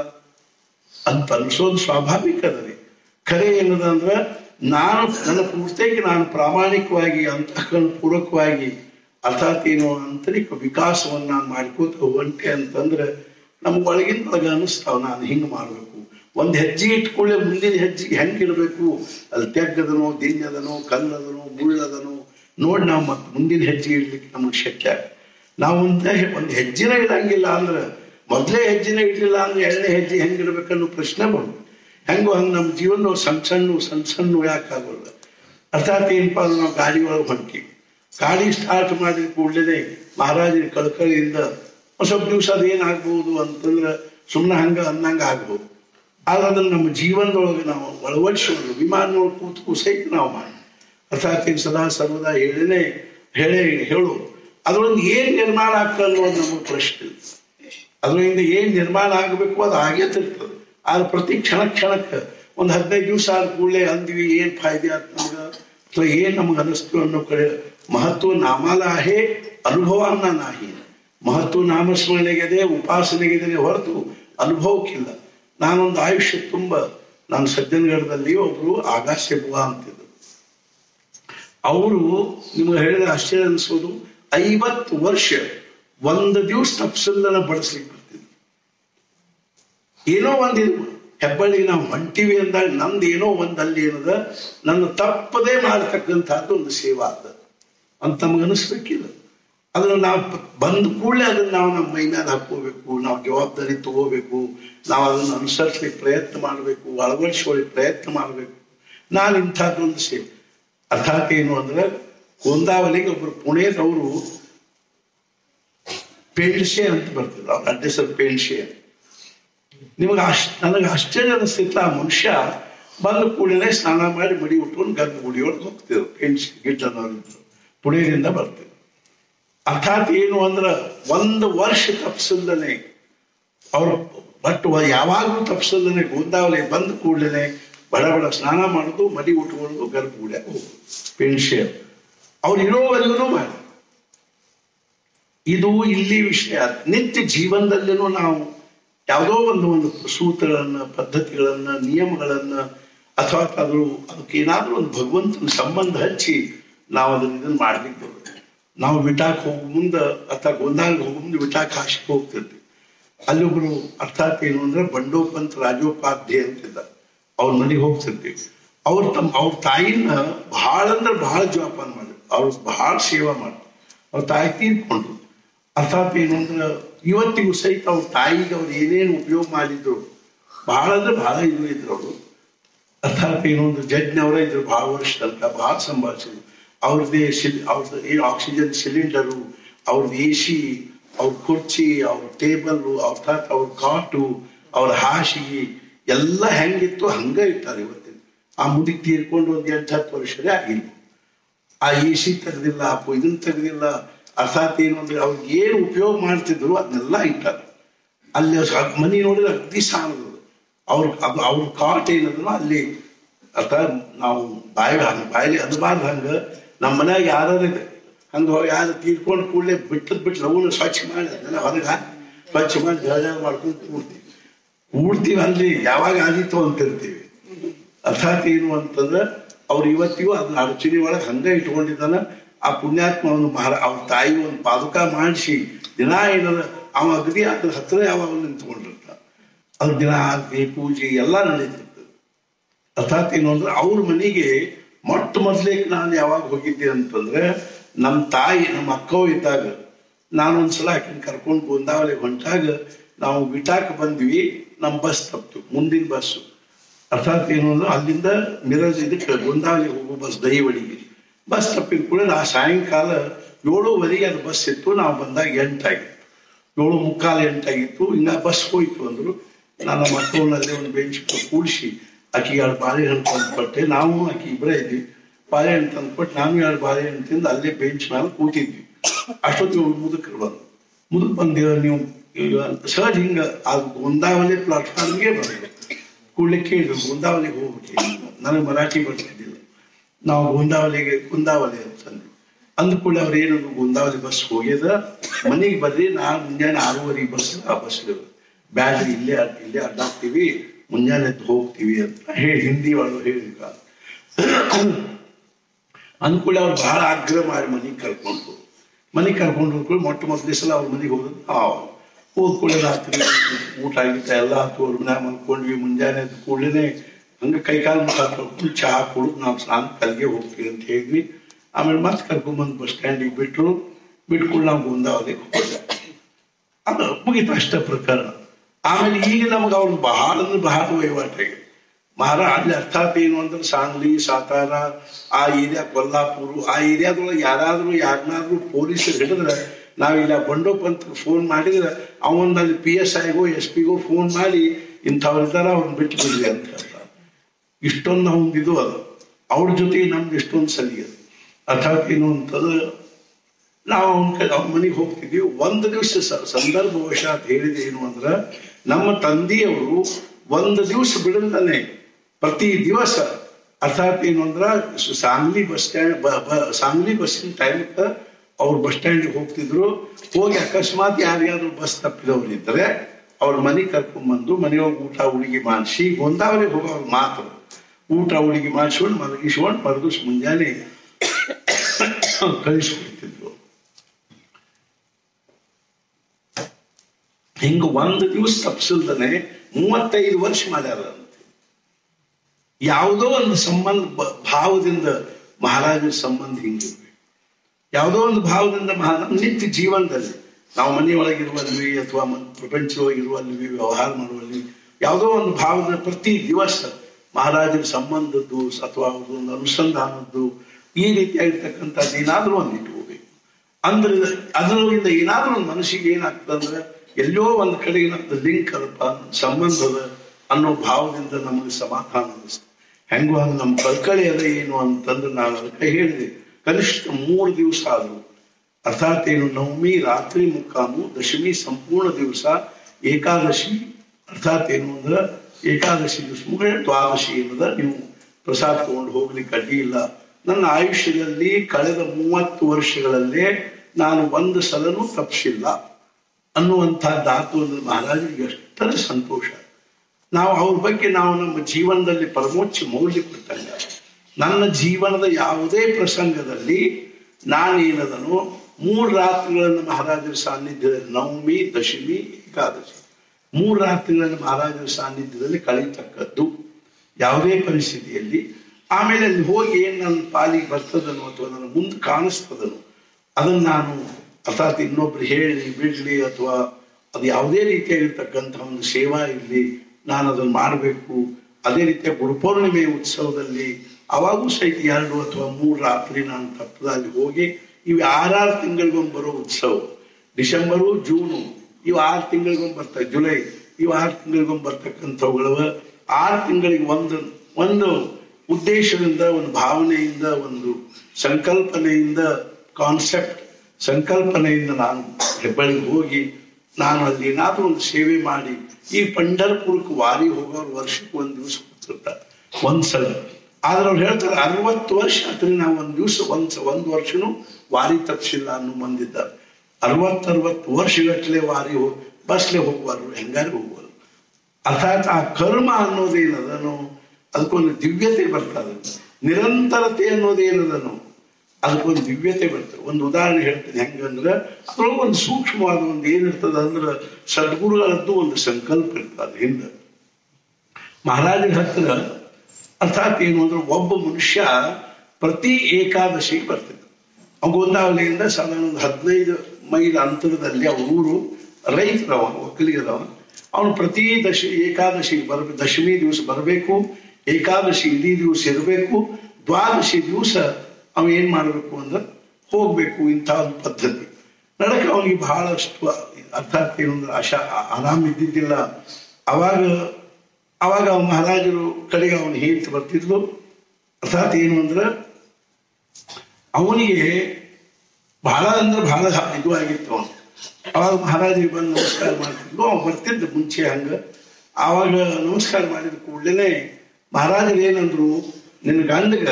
ಅಂತ ಅನ್ಸೋದು ಸ್ವಾಭಾವಿಕ ಅದ ರೀ ಖರೆ ಏನದ ಅಂದ್ರ ನಾನು ನನ್ನ ಪೂರ್ತಿಯಾಗಿ ನಾನು ಪ್ರಾಮಾಣಿಕವಾಗಿ ಅಂತಃಕರಣ ಪೂರ್ವಕವಾಗಿ ಅರ್ಥಾತ್ ಏನು ಆಂತರಿಕ ವಿಕಾಸವನ್ನು ನಾನು ಮಾಡ್ಕೋತ ಹೊಂಟೆ ಅಂತಂದ್ರೆ ನಮ್ಗೆ ಒಳಗಿನ ಒಳಗೆ ಅನಿಸ್ತಾವ ನಾನು ಹಿಂಗೆ ಮಾಡಬೇಕು ಒಂದು ಹೆಜ್ಜೆ ಇಟ್ಕೊಳ್ಳೆ ಮುಂದಿನ ಹೆಜ್ಜೆಗೆ ಹೆಂಗೆ ಇಡಬೇಕು ಅಲ್ಲಿ ತೆಗ್ಗದನೋ ದಿನ್ನದನೋ ಕಲ್ಲದನೋ ಮುಳ್ಳದನೋ ನೋಡಿ ನಾವು ಮತ್ತೆ ಮುಂದಿನ ಹೆಜ್ಜೆ ಇಡ್ಲಿಕ್ಕೆ ನಮಗೆ ಶಕ್ಯ ನಾವು ಒಂದೇ ಒಂದು ಹೆಜ್ಜೆನೇ ಇಡಂಗಿಲ್ಲ ಅಂದ್ರೆ ಮೊದಲೇ ಹೆಜ್ಜೆನೇ ಇಡ್ಲಿಲ್ಲ ಅಂದ್ರೆ ಎರಡನೇ ಹೆಜ್ಜೆ ಹೆಂಗೆ ಇಡ್ಬೇಕನ್ನೋ ಪ್ರಶ್ನೆ ಬಂದು ಹೆಂಗೋ ಹಂಗೆ ನಮ್ಮ ಜೀವನ ಸಣ್ಣ ಸಣ್ಣ ಸಣ್ಣ ಸಣ್ಣ ಯಾಕಾಗಲ್ಲ ಅರ್ಥಾತ್ ಏನಪ್ಪ ಅಂದ್ರೆ ನಾವು ಗಾಡಿ ಒಳಗೆ ಹೊಂಟಿವಿ ಗಾಡಿ ಸ್ಟಾರ್ಟ್ ಮಾಡಿದ ಕೂಡಲೇ ಮಹಾರಾಜರ ಕಳಕಳಿಯಿಂದ ಒಂದ್ ಸ್ವಲ್ಪ ದಿವಸ ಅದೇನಾಗ್ಬೋದು ಅಂತಂದ್ರೆ ಸುಮ್ಮನೆ ಹಂಗ ಅನ್ನಂಗ ಆಗ್ಬೋದು ಆದ್ರೆ ಅದನ್ನ ನಮ್ಮ ಜೀವನದೊಳಗೆ ನಾವು ಅಳವಡಿಸೋದು ವಿಮಾನದೊಳಗೆ ಕೂತು ಸಹಿತ ನಾವು ಮಾಡಿ ಅರ್ಥಾತ್ ಈಗ ಸದಾ ಸರ್ವದಾ ಹೇಳಿನೇ ಹೇಳೇ ಹೇಳೋದು ಅದರೊಂದು ಏನ್ ನಿರ್ಮಾಣ ಆಗ್ತದೆ ಅನ್ನೋದು ನಮಗೆ ಪ್ರಶ್ನೆ ಇಲ್ಲ. ಅದರಿಂದ ಏನ್ ನಿರ್ಮಾಣ ಆಗಬೇಕು ಅದು ಆಗೇ ತಿರ್ತದೆ ಆದ್ರೆ ಪ್ರತಿ ಕ್ಷಣ ಕ್ಷಣಕ್ಕೆ ಒಂದು ಹದಿನೈದು ದಿವಸ ಆದ ಕೂಡಲೇ ಅಂದ್ವಿ ಏನ್ ಫಾಯ್ದೆ ಆತ್ ನಮ್ಗ ಅಥವಾ ಏನ್ ನಮ್ಗೆ ಅನಿಸ್ತು ಅನ್ನೋ ಕಡೆ ಮಹತ್ವ ನಾಮಾಲ ಆಹೇ ಅನುಭವನ್ನ ನಾಹಿ ಮಹತ್ವ ನಾಮಸ್ಮರಣೆಗಿದೆ ಉಪಾಸನೆಗಿದೆ ಹೊರತು ಅನುಭವಕ್ಕಿಲ್ಲ ನಾನೊಂದು ಆಯುಷ್ಯ ತುಂಬ ನಾನು ಸಜ್ಜನಗಢದಲ್ಲಿ ಒಬ್ರು ಆಗಾಸ್ಯ ಬುವ ಅಂತಿದ್ರು ಅವರು ನಿಮಗೆ ಹೇಳಿದ್ರೆ ಆಶ್ಚರ್ಯ ಅನಿಸೋದು ಐವತ್ತು ವರ್ಷ ಒಂದು ದಿವಸ ತಪ್ಸಲ್ಲನ ಬಳಸ್ಲಿಕ್ಕೆ ಬರ್ತಿದ್ರು ಏನೋ ಒಂದಿದು ಹೆಬ್ಬಳ್ಳಿಗೆ ನಾವು ಹೊಂಟಿವಿ ಅಂದಾಗ ನಂದು ಏನೋ ಒಂದು ಅಲ್ಲಿ ಏನದ ನನ್ನ ತಪ್ಪದೇ ಮಾಡತಕ್ಕಂಥದ್ದು ಒಂದು ಸೇವಾ ಅದ ಅಂತ ನಮಗೆ ಅನಿಸ್ಬೇಕಿಲ್ಲ ಅದನ್ನ ನಾವು ಬಂದ ಕೂಡಲೇ ಅದನ್ನ ನಾವು ನಮ್ಮ ಮೈ ಮೇಲೆ ಹಾಕೋಬೇಕು ನಾವು ಜವಾಬ್ದಾರಿ ತಗೋಬೇಕು ನಾವು ಅದನ್ನು ಅನುಸರಿಸ್ಲಿಕ್ಕೆ ಪ್ರಯತ್ನ ಮಾಡಬೇಕು ಅಳವಡಿಸ್ಕೊಳ್ಳಿಕ್ಕೆ ಪ್ರಯತ್ನ ಮಾಡಬೇಕು ನಾನು ಇಂಥದ್ದೊಂದು ಸೇವೆ ಅರ್ಥಾತ್ ಏನು ಅಂದ್ರೆ ಗೋಂದಾವಲಿಗೆ ಒಬ್ರು ಪುಣೆದವರು ಪೇಂಡ್ಶೆ ಅಂತ ಬರ್ತಿದ್ರು ಅವ್ರ ಅಡ್ಡ ಹೆಸರು ಪೇಂಡ್ಶೆ ಅಂತ ನಿಮಗೆ ಅಷ್ಟ್ ನನಗೆ ಆಶ್ಚರ್ಯ ಅನಿಸ್ತಿತ್ತು ಆ ಮನುಷ್ಯ ಬಂದ ಕೂಡಲೇ ಸ್ನಾನ ಮಾಡಿ ಮಡಿ ಉಟ್ಕೊಂಡು ಗರ್ಭ ಗುಡಿಯೊಳಗೆ ಹೋಗ್ತಿದ್ರು ಪೇಂಡ್ಶೆ ಗಿಟ್ ಅನ್ನೋರು ಪುಣೆಯಿಂದ ಬರ್ತಿದ್ರು ಅರ್ಥಾತ್ ಏನು ಅಂದ್ರ ಒಂದು ವರ್ಷ ತಪ್ಸಲ್ದನೆ ಅವ್ರು ಬಟ್ ಯಾವಾಗಲೂ ತಪ್ಸಲ್ದನೆ ಗೋಂದಾವಲಿ ಬಂದ ಕೂಡಲೇ ಬಡ ಬಡ ಸ್ನಾನ ಮಾಡೋದು ಮಡಿ ಉಟ್ಕೊಳ್ಳೋದು ಗರ್ಭ ಗುಡಿಯಾಗ ಹೋಗೋದು ಪೆನ್ಷೆ ಅವ್ರು ಇರೋವರೆಗೂ ಮಾಡಿ ಇದು ಇಲ್ಲಿ ವಿಷಯ ನಿತ್ಯ ಜೀವನದಲ್ಲಿನೂ ನಾವು ಯಾವುದೋ ಒಂದು ಒಂದು ಸೂತ್ರಗಳನ್ನ ಪದ್ಧತಿಗಳನ್ನ ನಿಯಮಗಳನ್ನ ಅಥವಾ ಅದು ಅದಕ್ಕೆ ಏನಾದ್ರೂ ಒಂದು ಭಗವಂತನ ಸಂಬಂಧ ಹಚ್ಚಿ ನಾವು ಅದನ್ನ ಇದನ್ನ ಮಾಡ್ಲಿಕ್ಕೆ ಬರುತ್ತೆ ನಾವು ವಿಟಾಕ್ ಹೋಗೋ ಮುಂದ ಅಥವಾ ಗೊಂದಾಲ್ ಹೋಗೋ ಮುಂದೆ ವಿಟಾಕ್ ಹಾಸಿಗೆ ಹೋಗ್ತಿರ್ತೀವಿ ಅಲ್ಲಿ ಒಬ್ರು ಅರ್ಥಾತ್ ಏನು ಅಂದ್ರೆ ಬಂಡೋಪಂತ್ ರಾಜೋಪಾಧ್ಯಾಯ ಅಂತಿದ್ದ ಅವ್ರ ಮನೆಗೆ ಹೋಗ್ತಿರ್ತೀವಿ ಅವ್ರ ತಮ್ಮ ಅವ್ರ ತಾಯಿನ ಬಹಳ ಅಂದ್ರೆ ಬಹಳ ಜೋಪಾನ ಮಾಡಿದ್ರು ಅವ್ರು ಬಹಳ ಸೇವಾ ಮಾಡಿದ್ರು ಅವ್ರ ತಾಯಿ ತೀರ್ಕೊಂಡ್ರು ಅರ್ಥಾತ್ ಏನು ಅಂದ್ರೆ ಇವತ್ತಿಗೂ ಸಹಿತ ಅವ್ರ ತಾಯಿಗೆ ಅವ್ರು ಏನೇನು ಉಪಯೋಗ ಮಾಡಿದ್ರು ಬಹಳ ಅಂದ್ರೆ ಬಹಳ ಇದು ಇದ್ರು ಅವರು ಅರ್ಥಾತ್ ಏನು ಒಂದು ಜಡ್ನವರ ಇದ್ರು ಬಹಳ ವರ್ಷ ತನಕ ಬಹಳ ಸಂಭಾಳಿಸಿದ್ರು ಅವ್ರದ್ದೇ ಸಿಲ್ ಅವ್ರದ್ದು ಏನು ಆಕ್ಸಿಜನ್ ಸಿಲಿಂಡರು ಅವ್ರದ್ದು ಎ ಸಿ ಅವ್ರ ಕುರ್ಚಿ ಅವ್ರ ಟೇಬಲ್ ಅರ್ಥಾತ್ ಅವ್ರ ಕಾಟು ಅವ್ರ ಹಾಸಿಗೆ ಎಲ್ಲ ಹೆಂಗಿತ್ತು ಹಂಗ ಇರ್ತಾರೆ ಇವತ್ತಿನ ಆ ಮುದಿಗೆ ತೀರ್ಕೊಂಡು ಒಂದ್ ಎಂಟು ಹತ್ತು ವರ್ಷವೇ ಆಗಿಲ್ಲ ಆ ಎ ಸಿ ತೆಗ್ದಿಲ್ಲ ಆ ಇದನ್ನ ತೆಗ್ದಿಲ್ಲ ಅರ್ಥಾತ್ ಏನು ಅಂದ್ರೆ ಅವ್ರಿಗೆ ಏನು ಉಪಯೋಗ ಮಾಡ್ತಿದ್ರು ಅದನ್ನೆಲ್ಲ ಇಟ್ಟಾರೆ ಅಲ್ಲಿ ಮನಿ ನೋಡಿದ್ರೆ ಅಗ್ದಿ ಸಾಲದು ಅವ್ರ ಅದು ಅವ್ರ ಕಾಟ್ ಏನದಲ್ಲ ಅಲ್ಲಿ ಅರ್ಥಾತ್ ನಾವು ಬಾಯಿ ಬಾಯಿಲಿ ಅನ್ಬಾರ್ದು ಹಂಗ ನಮ್ಮ ಮನ್ಯಾಗ ಯಾರು ಹಂಗ ಯಾರು ತೀರ್ಕೊಂಡು ಕೂಡಲೇ ಬಿಟ್ಟದ್ ಬಿಟ್ಟು ಲವನ್ನ ಸ್ವಚ್ಛ ಮಾಡಿ ಅದನ್ನೆಲ್ಲ ಹೊರಗೆ ಹಾಕಿ ಸ್ವಚ್ಛ ಮಾಡಿ ಜಳ ಮಾಡ್ಕೊಂಡು ಕೂಡ್ತೀವಿ ಕೂಡ್ತೀವಿ ಅಲ್ಲಿ ಯಾವಾಗ ಆದೀತು ಅಂತಿರ್ತೀವಿ ಅರ್ಥಾತ್ ಏನು ಅಂತಂದ್ರೆ ಅವ್ರು ಇವತ್ತಿಗೂ ಅದನ್ನ ಅಡಚಣೆ ಒಳಗೆ ಹಂಗ ಇಟ್ಕೊಂಡಿದ್ದಾನ ಆ ಪುಣ್ಯಾತ್ಮ ಅವನು ಮಹಾರ ಅವ್ರ ತಾಯಿ ಒಂದು ಪಾದುಕ ಮಾಡಿಸಿ ದಿನ ಏನದ ಅವ ಅಗದಿ ಅದ್ರ ಹತ್ರ ಯಾವಾಗ ನಿಂತ್ಕೊಂಡಿರ್ತಾನ ಅದ್ರ ದಿನ ಆರತಿ ಪೂಜೆ ಎಲ್ಲ ನಡೀತಿರ್ತದೆ ಅರ್ಥಾತ್ ಏನು ಅಂದ್ರೆ ಅವ್ರ ಮನೆಗೆ ಮೊಟ್ಟ ಮೊದ್ಲೇಕ್ ನಾನು ಯಾವಾಗ ಹೋಗಿದ್ದೆ ಅಂತಂದ್ರೆ ನಮ್ಮ ತಾಯಿ ನಮ್ಮ ಅಕ್ಕವು ಇದ್ದಾಗ ನಾನು ಒಂದ್ಸಲ ಆಕಿನ ಕರ್ಕೊಂಡು ಗೋಂದಾವಲಿ ಹೊಂಟಾಗ ನಾವು ವಿಟಾಕ್ ಬಂದ್ವಿ ನಮ್ಮ ಬಸ್ ತಪ್ತು ಮುಂದಿನ ಬಸ್ಸು ಅರ್ಥಾತ್ ಏನು ಅಂದ್ರೆ ಅಲ್ಲಿಂದ ಮಿರಜ್ ಇದಕ್ಕೆ ಗೋಂದಾವಲಿ ಹೋಗೋ ಬಸ್ ದೈವಳಿಗೆ ಬಸ್ ತಪ್ಪಿದ ಕೂಡ ಆ ಸಾಯಂಕಾಲ ಏಳುವರೆಗೆ ಅದು ಬಸ್ ಇತ್ತು ನಾವು ಬಂದಾಗ ಎಂಟಾಗಿತ್ತು ಏಳು ಮುಕ್ಕಾಲು ಎಂಟಾಗಿತ್ತು ಹಿಂಗ ಬಸ್ ಹೋಯ್ತು ಅಂದ್ರು ನಾನು ಮಕ್ಕಳಲ್ಲಿ ಒಂದು ಬೆಂಚ್ ಕೂಡಿಸಿ ಆಕಿಗೆ ಎರಡು ಬಾಳೆಹಣ್ಣು ತಂದು ಕೊಟ್ಟೆ ನಾವು ಆಕಿ ಇಬ್ಬರೇ ಇದ್ವಿ ಬಾಳೆಹಣ್ಣು ತಂದು ಕೊಟ್ಟು ನಾವು ಎರಡು ಬಾಳೆಹಣ್ಣು ತಿಂದು ಅಲ್ಲೇ ಬೆಂಚ್ ಮೇಲೆ ಕೂತಿದ್ವಿ ಅಷ್ಟೊತ್ತಿಗೆ ಮುದುಕರು ಬಂದು ಮುದುಕ್ ಬಂದಿರ ನೀವು ಸಹಜ ಹಿಂಗ ಆ ಗೊಂದಾವಲಿ ಪ್ಲಾಟ್ಫಾರ್ಮ್ಗೆ ಬಂದ್ರು ಕೂಡಲೇ ಕೇಳಿದ್ರು ಗೊಂದಾವಲಿಗೆ ಹೋಗ್ಬಿಟ್ಟು ನನಗೆ ಮರಾಠಿ ಬರ್ತಿದ್ದಿಲ್ಲ ನಾವು ಗೊಂದಾವಲಿಗೆ ಕುಂದಾವಲಿ ಅಂತಂದ್ರು ಅಂದ ಕೂಡಲೇ ಅವ್ರು ಏನು ಗೊಂದಾವಲಿ ಬಸ್ ಹೋಗ್ಯದ ಮನೆಗೆ ಬರ್ರಿ ನಾನು ಮುಂಜಾನೆ ಆರೂವರೆ ಬಸ್ ಆ ಬಸ್ ಬ್ಯಾಡ್ರಿ ಇಲ್ಲೇ ಇಲ್ಲೇ ಅಡ್ಡಾಗ್ತೀವಿ ಮುಂಜಾನೆ ಎದ್ದು ಹೋಗ್ತೀವಿ ಅಂತ ಹೇಳಿ ಹಿಂದಿ ಒಳಗೆ ಹೇಳಿದ ಅನ್ಕೂಲ ಅವ್ರು ಬಹಳ ಆಗ್ರಹ ಮಾಡಿ ಮನೆಗೆ ಕರ್ಕೊಂಡು ಮನೆಗೆ ಕರ್ಕೊಂಡು ಹೋಗ್ಕೊಂಡು ಮೊಟ್ಟ ಮೊದಲನೇ ಸಲ ಅವ್ರ ಮನೆಗೆ ಹೋಗೋದು ನಾವು ಹೋದ್ ಕೂಡಲೇ ರಾತ್ರಿ ಊಟ ಆಗಿತ್ತ ಎಲ್ಲ ಹತ್ತು ಅವ್ರ ಮನ್ಯಾಗ ಮಲ್ಕೊಂಡ್ವಿ ಮುಂಜಾನೆ ಎದ್ದ ಕೂಡಲೇ ಹಂಗ ಕೈಕಾಲು ಮುಖ ತೊಳ್ಕೊಂಡು ಚಹಾ ಕುಡಿದು ನಾವು ಸ್ನಾನ ಕಲ್ಗೆ ಹೋಗ್ತೀವಿ ಅಂತ ಹೇಳಿದ್ವಿ ಆಮೇಲೆ ಮತ್ತೆ ಕರ್ಕೊಂಡ್ಬಂದು ಬಸ್ ಸ್ಟ್ಯಾಂಡಿಗೆ ಬಿಟ್ರು ಬಿಟ್ಕೊಂಡು ನಾವು ಗೋಂದಾವಲಿಗೆ ಹೋದೆ ಅದು ಮುಗಿತು ಅಷ್ಟ ಪ್ರಕರಣ ಆಮೇಲೆ ಈಗ ನಮಗೆ ಅವ್ರು ಬಹಳ ಅಂದ್ರೆ ಬಹಳ ವಹಿವಾಟಾಗಿದೆ ಮಹಾರಾಜ ಅರ್ಥಾತ್ ಏನು ಅಂದ್ರೆ ಸಾಂಗ್ಲಿ ಸಾತಾರ ಆ ಏರಿಯಾ ಕೊಲ್ಲಾಪುರ ಆ ಏರಿಯಾದೊಳಗೆ ಯಾರಾದ್ರೂ ಯಾರನ್ನಾದ್ರೂ ಪೊಲೀಸರು ಹಿಡಿದ್ರೆ ನಾವಿಲ್ಲ ಬಂಡೋಪಂತ್ ಫೋನ್ ಮಾಡಿದ್ರೆ ಅವನ್ ಅಲ್ಲಿ ಪಿ ಎಸ್ ಐಗೋ ಎಸ್ ಪಿಗೋ ಫೋನ್ ಮಾಡಿ ಇಂಥವ್ರಿದ್ದಾರ ಅವ್ರನ್ನ ಬಿಟ್ಟು ಬಿಡ್ರಿ ಅಂತ ಹೇಳ್ತಾರೆ ಇಷ್ಟೊಂದು ನಮ್ದು ಇದು ಅದು ಅವ್ರ ಜೊತೆಗೆ ನಮ್ದು ಎಷ್ಟೊಂದು ಸಲಿ ಅದು ಅರ್ಥಾತ್ ಏನು ಅಂತಂದ್ರೆ ನಾವು ಅವನ ಕೈ ಅವನ ಮನೆಗೆ ಹೋಗ್ತಿದ್ವಿ ಒಂದು ದಿವಸ ಸಂದರ್ಭವಶಾತ್ ಹೇಳಿದ ಏನು ಅಂದ್ರ ನಮ್ಮ ತಂದೆಯವರು ಒಂದು ದಿವಸ ಬಿಡಲ್ದಾನೆ ಪ್ರತಿ ದಿವಸ ಅರ್ಥಾತ್ ಏನು ಅಂದ್ರ ಸಾಂಗ್ಲಿ ಬಸ್ ಸ್ಟ್ಯಾಂಡ್ ಸಾಂಗ್ಲಿ ಬಸ್ಸಿನ ಟೈಮ್ ಅವ್ರು ಬಸ್ ಸ್ಟ್ಯಾಂಡಿಗೆ ಹೋಗ್ತಿದ್ರು ಹೋಗಿ ಅಕಸ್ಮಾತ್ ಯಾರಿಗಾದ್ರೂ ಬಸ್ ತಪ್ಪಿದವ್ರು ಇದ್ರೆ ಅವ್ರ ಮನೆಗೆ ಕರ್ಕೊಂಡ್ಬಂದು ಮನೆಯೊಳಗೆ ಊಟ ಹುಡುಗಿ ಮಾಡಿಸಿ ಗೊಂದಾವಲಿಗೆ ಹೋಗೋರು ಮಾತ್ರ ಊಟ ಹುಡುಗಿ ಮಾಡಿಸ್ಕೊಂಡು ಮಲಗಿಸ್ಕೊಂಡು ಮರುದಿವ್ಸ ಮುಂಜಾನೆ ಕಳಿಸ್ಕೊಡ್ತಿದ್ರು ಹಿಂಗ ಒಂದು ದಿವಸ ತಪ್ಸಲ್ದನೆ ಮೂವತ್ತೈದು ವರ್ಷ ಮಾಡ್ಯಾರ ಅಂತೆ ಯಾವುದೋ ಒಂದು ಸಂಬಂಧ ಬ- ಭಾವದಿಂದ ಮಹಾರಾಜರ ಸಂಬಂಧ ಹಿಂಗಿರ್ಬೇಕು ಯಾವುದೋ ಒಂದು ಭಾವದಿಂದ ಮಹಾ ನಮ್ಮ ನಿತ್ಯ ಜೀವನದಲ್ಲಿ ನಾವು ಮನೆಯೊಳಗಿರುವಲ್ಲಿ ಅಥವಾ ಮ- ಪ್ರಪಂಚದೊಳಗಿರುವಲ್ಲಿ ವ್ಯವಹಾರ ಮಾಡುವಲ್ಲಿ ಯಾವುದೋ ಒಂದು ಭಾವದ ಪ್ರತಿ ದಿವಸ ಮಹಾರಾಜರ ಸಂಬಂಧದ್ದು ಅಥವಾ ಅವ್ರದ್ದು ಒಂದು ಅನುಸಂಧಾನದ್ದು ಈ ರೀತಿಯಾಗಿರ್ತಕ್ಕಂಥದ್ದು ಏನಾದ್ರೂ ಒಂದು ಇಟ್ಕೋಬೇಕು ಅಂದ್ರೆ ಅದರಿಂದ ಏನಾದ್ರೂ ಒಂದು ಮನಸ್ಸಿಗೆ ಏನಾಗ್ತದಂದ್ರೆ ಎಲ್ಲೋ ಒಂದು ಕಡೆ ಏನಾಗ್ತದೆ ಲಿಂಕ್ ಅದಪ್ಪ ಸಂಬಂಧದ ಅನ್ನೋ ಭಾವದಿಂದ ನಮಗೆ ಸಮಾಧಾನ ಅನಿಸ್ತದೆ ಹೆಂಗೋ ಹಂಗ ನಮ್ಮ ಕಳ್ಕಳಿ ಅದ ಏನು ಅಂತಂದ್ರೆ ನಾನು ಅದಕ್ಕೆ ಹೇಳಿದೆ ಕನಿಷ್ಠ ಮೂರು ದಿವಸ ಆದ್ರು ಅರ್ಥಾತ್ ಏನು ನವಮಿ ರಾತ್ರಿ ಮುಕ್ಕಾಮು ದಶಮಿ ಸಂಪೂರ್ಣ ದಿವಸ ಏಕಾದಶಿ ಅರ್ಥಾತ್ ಏನು ಅಂದ್ರೆ ಏಕಾದಶಿ ದಿವಸ ಮುಗಿದ ದ್ವಾದಶಿ ಏನದ ನೀವು ಪ್ರಸಾದ ತಗೊಂಡು ಹೋಗ್ಲಿಕ್ಕೆ ಅಡ್ಡಿ ಇಲ್ಲ ನನ್ನ ಆಯುಷ್ಯದಲ್ಲಿ ಕಳೆದ ಮೂವತ್ತು ವರ್ಷಗಳಲ್ಲೇ ನಾನು ಒಂದು ಸಲನೂ ತಪ್ಪಿಸಿಲ್ಲ ಅನ್ನುವಂಥ ಧಾತುವನ್ನು ಮಹಾರಾಜರಿಗೆ ಎಷ್ಟರ ಸಂತೋಷ ನಾವು ಅವ್ರ ಬಗ್ಗೆ ನಾವು ನಮ್ಮ ಜೀವನದಲ್ಲಿ ಪರಮೋಚ್ಚ ಮೌಲ್ಯ ಕೊಟ್ಟಂಗ ನನ್ನ ಜೀವನದ ಯಾವುದೇ ಪ್ರಸಂಗದಲ್ಲಿ ನಾನೇನದನು ಮೂರು ರಾತ್ರಿಗಳನ್ನು ಮಹಾರಾಜರ ಸಾನ್ನಿಧ್ಯದಲ್ಲಿ ನವಮಿ ದಶಮಿ ಏಕಾದಶಿ ಮೂರು ರಾತ್ರಿಗಳನ್ನು ಮಹಾರಾಜರ ಸಾನ್ನಿಧ್ಯದಲ್ಲಿ ಕಳೀತಕ್ಕದ್ದು ಯಾವುದೇ ಪರಿಸ್ಥಿತಿಯಲ್ಲಿ ಆಮೇಲೆ ಅಲ್ಲಿ ಹೋಗಿ ಏನ್ ನನ್ನ ಪಾಲಿಗೆ ಬರ್ತದನೋ ಅಥವಾ ನನ್ನ ಮುಂದೆ ಕಾಣಿಸ್ತದನೋ ಅದನ್ನ ನಾನು ಅರ್ಥಾತ್ ಇನ್ನೊಬ್ರು ಹೇಳಿ ಬಿಡ್ಲಿ ಅಥವಾ ಅದು ಯಾವುದೇ ರೀತಿಯಾಗಿರ್ತಕ್ಕಂಥ ಒಂದು ಸೇವಾ ಇರಲಿ ನಾನು ಅದನ್ನು ಮಾಡಬೇಕು ಅದೇ ರೀತಿಯ ಗುರುಪೌರ್ಣಿಮೆ ಉತ್ಸವದಲ್ಲಿ ಅವಾಗೂ ಸಹಿತ ಎರಡು ಅಥವಾ ಮೂರು ರಾತ್ರಿ ನಾನು ತಪ್ಪದಲ್ಲಿ ಹೋಗಿ ಇವು ಆರಾರು ತಿಂಗಳಿಗೊಮ್ಮೆ ಬರೋ ಉತ್ಸವ ಡಿಸೆಂಬರು ಜೂನು ಇವು ಆರು ತಿಂಗಳಿಗೊಮ್ಮೆ ಬರ್ತವೆ ಜುಲೈ ಇವು ಆರು ತಿಂಗಳಿಗೊಮ್ಮೆ ಬರ್ತಕ್ಕಂಥವುಗಳವ ಆರು ತಿಂಗಳಿಗೆ ಒಂದು ಒಂದು ಉದ್ದೇಶದಿಂದ ಒಂದು ಭಾವನೆಯಿಂದ ಒಂದು ಸಂಕಲ್ಪನೆಯಿಂದ ಕಾನ್ಸೆಪ್ಟ್ ಸಂಕಲ್ಪನೆಯಿಂದ ನಾನು ಹೆಬ್ಬಳ್ಳಿಗೆ ಹೋಗಿ ನಾನು ಅಲ್ಲಿ ಏನಾದ್ರೂ ಒಂದು ಸೇವೆ ಮಾಡಿ ಈ ಪಂಢರ್ಪುರಕ್ಕೆ ವಾರಿ ಹೋಗೋರು ವರ್ಷಕ್ಕೆ ಒಂದು ದಿವಸ ಕೂತಿರ್ತಾರೆ ಒಂದ್ಸಲ ಆದ್ರೆ ಅವ್ರು ಹೇಳ್ತಾರೆ ಅರವತ್ತು ವರ್ಷ ಆದ್ರೆ ನಾವು ಒಂದ್ ದಿವಸ ಒಂದ್ ಒಂದ್ ವರ್ಷನೂ ವಾರಿ ತಪ್ಪಿಸಿಲ್ಲ ಅನ್ನೋ ಮಂದಿದ್ದಾರೆ ಅರವತ್ತರವತ್ತು ವರ್ಷಗಟ್ಟಲೆ ವಾರಿ ಹೋಗಿ ಬಸ್ಲೆ ಹೋಗುವರು ಹೆಂಗಾರು ಹೋಗುವರು ಅರ್ಥಾತ್ ಆ ಕರ್ಮ ಅನ್ನೋದೇನದನು ಅದಕ್ಕೊಂದು ದಿವ್ಯತೆ ಬರ್ತದೆ ನಿರಂತರತೆ ಅನ್ನೋದೇನದನು ಅದಕ್ಕೊಂದು ದಿವ್ಯತೆ ಬರ್ತದೆ ಒಂದು ಉದಾಹರಣೆ ಹೇಳ್ತೀನಿ ಹೆಂಗಂದ್ರೆ ಅದ್ರೊಳಗೆ ಒಂದು ಸೂಕ್ಷ್ಮವಾದ ಒಂದು ಏನಿರ್ತದ ಅಂದ್ರೆ ಸದ್ಗುರುಗಳದ್ದು ಒಂದು ಸಂಕಲ್ಪ ಇರ್ತದೆ ಹಿಂದೆ ಮಹಾರಾಜರ ಹತ್ರ ಅರ್ಥಾತ್ ಏನು ಅಂದ್ರೆ ಒಬ್ಬ ಮನುಷ್ಯ ಪ್ರತಿ ಏಕಾದಶಿ ಬರ್ತಿದ್ದ ಅವ್ನು ಗೋಂದಾವಲಿಯಿಂದ ಸಾಧಾರಣ ಒಂದು ಹದಿನೈದು ಮೈಲ್ ಅಂತರದಲ್ಲಿ ಅವ್ರ ಊರು ರೈತರವ ಒಕ್ಕಲಿಗರವ ಅವನು ಪ್ರತಿ ದಶ ಏಕಾದಶಿ ಬರಬೇಕು ದಶಮಿ ದಿವಸ ಬರಬೇಕು ಏಕಾದಶಿ ಇಡೀ ದಿವಸ ಇರಬೇಕು ದ್ವಾದಶಿ ದಿವಸ ಅವ ಏನ್ ಮಾಡಬೇಕು ಅಂದ್ರೆ ಹೋಗ್ಬೇಕು ಇಂಥ ಒಂದು ಪದ್ಧತಿ ನಡಕ ಅವನಿಗೆ ಬಹಳಷ್ಟು ಅರ್ಥಾತ್ ಏನು ಅಂದ್ರೆ ಆಶಾ ಆರಾಮ್ ಇದ್ದಿದ್ದಿಲ್ಲ ಅವಾಗ ಅವಾಗ ಅವ ಮಹಾರಾಜರು ಕಡೆಗೆ ಅವನು ಹೇಳ್ತು ಬರ್ತಿದ್ಲು ಅರ್ಥಾತ್ ಏನು ಅಂದ್ರೆ ಅವನಿಗೆ ಬಹಳ ಅಂದ್ರೆ ಬಹಳ ಇದು ಆಗಿತ್ತು ಅವನು ಅವಾಗ ಮಹಾರಾಜರಿಗೆ ಬಂದು ನಮಸ್ಕಾರ ಮಾಡ್ತಿದ್ಲು ಅವ್ನು ಬರ್ತಿದ್ದ ಮುಂಚೆ ಹಂಗ ಆವಾಗ ನಮಸ್ಕಾರ ಮಾಡಿದ ಕೂಡಲೇ ಮಹಾರಾಜರು ಏನಂದ್ರು ನಿನ್ನ ಗಂಡಗ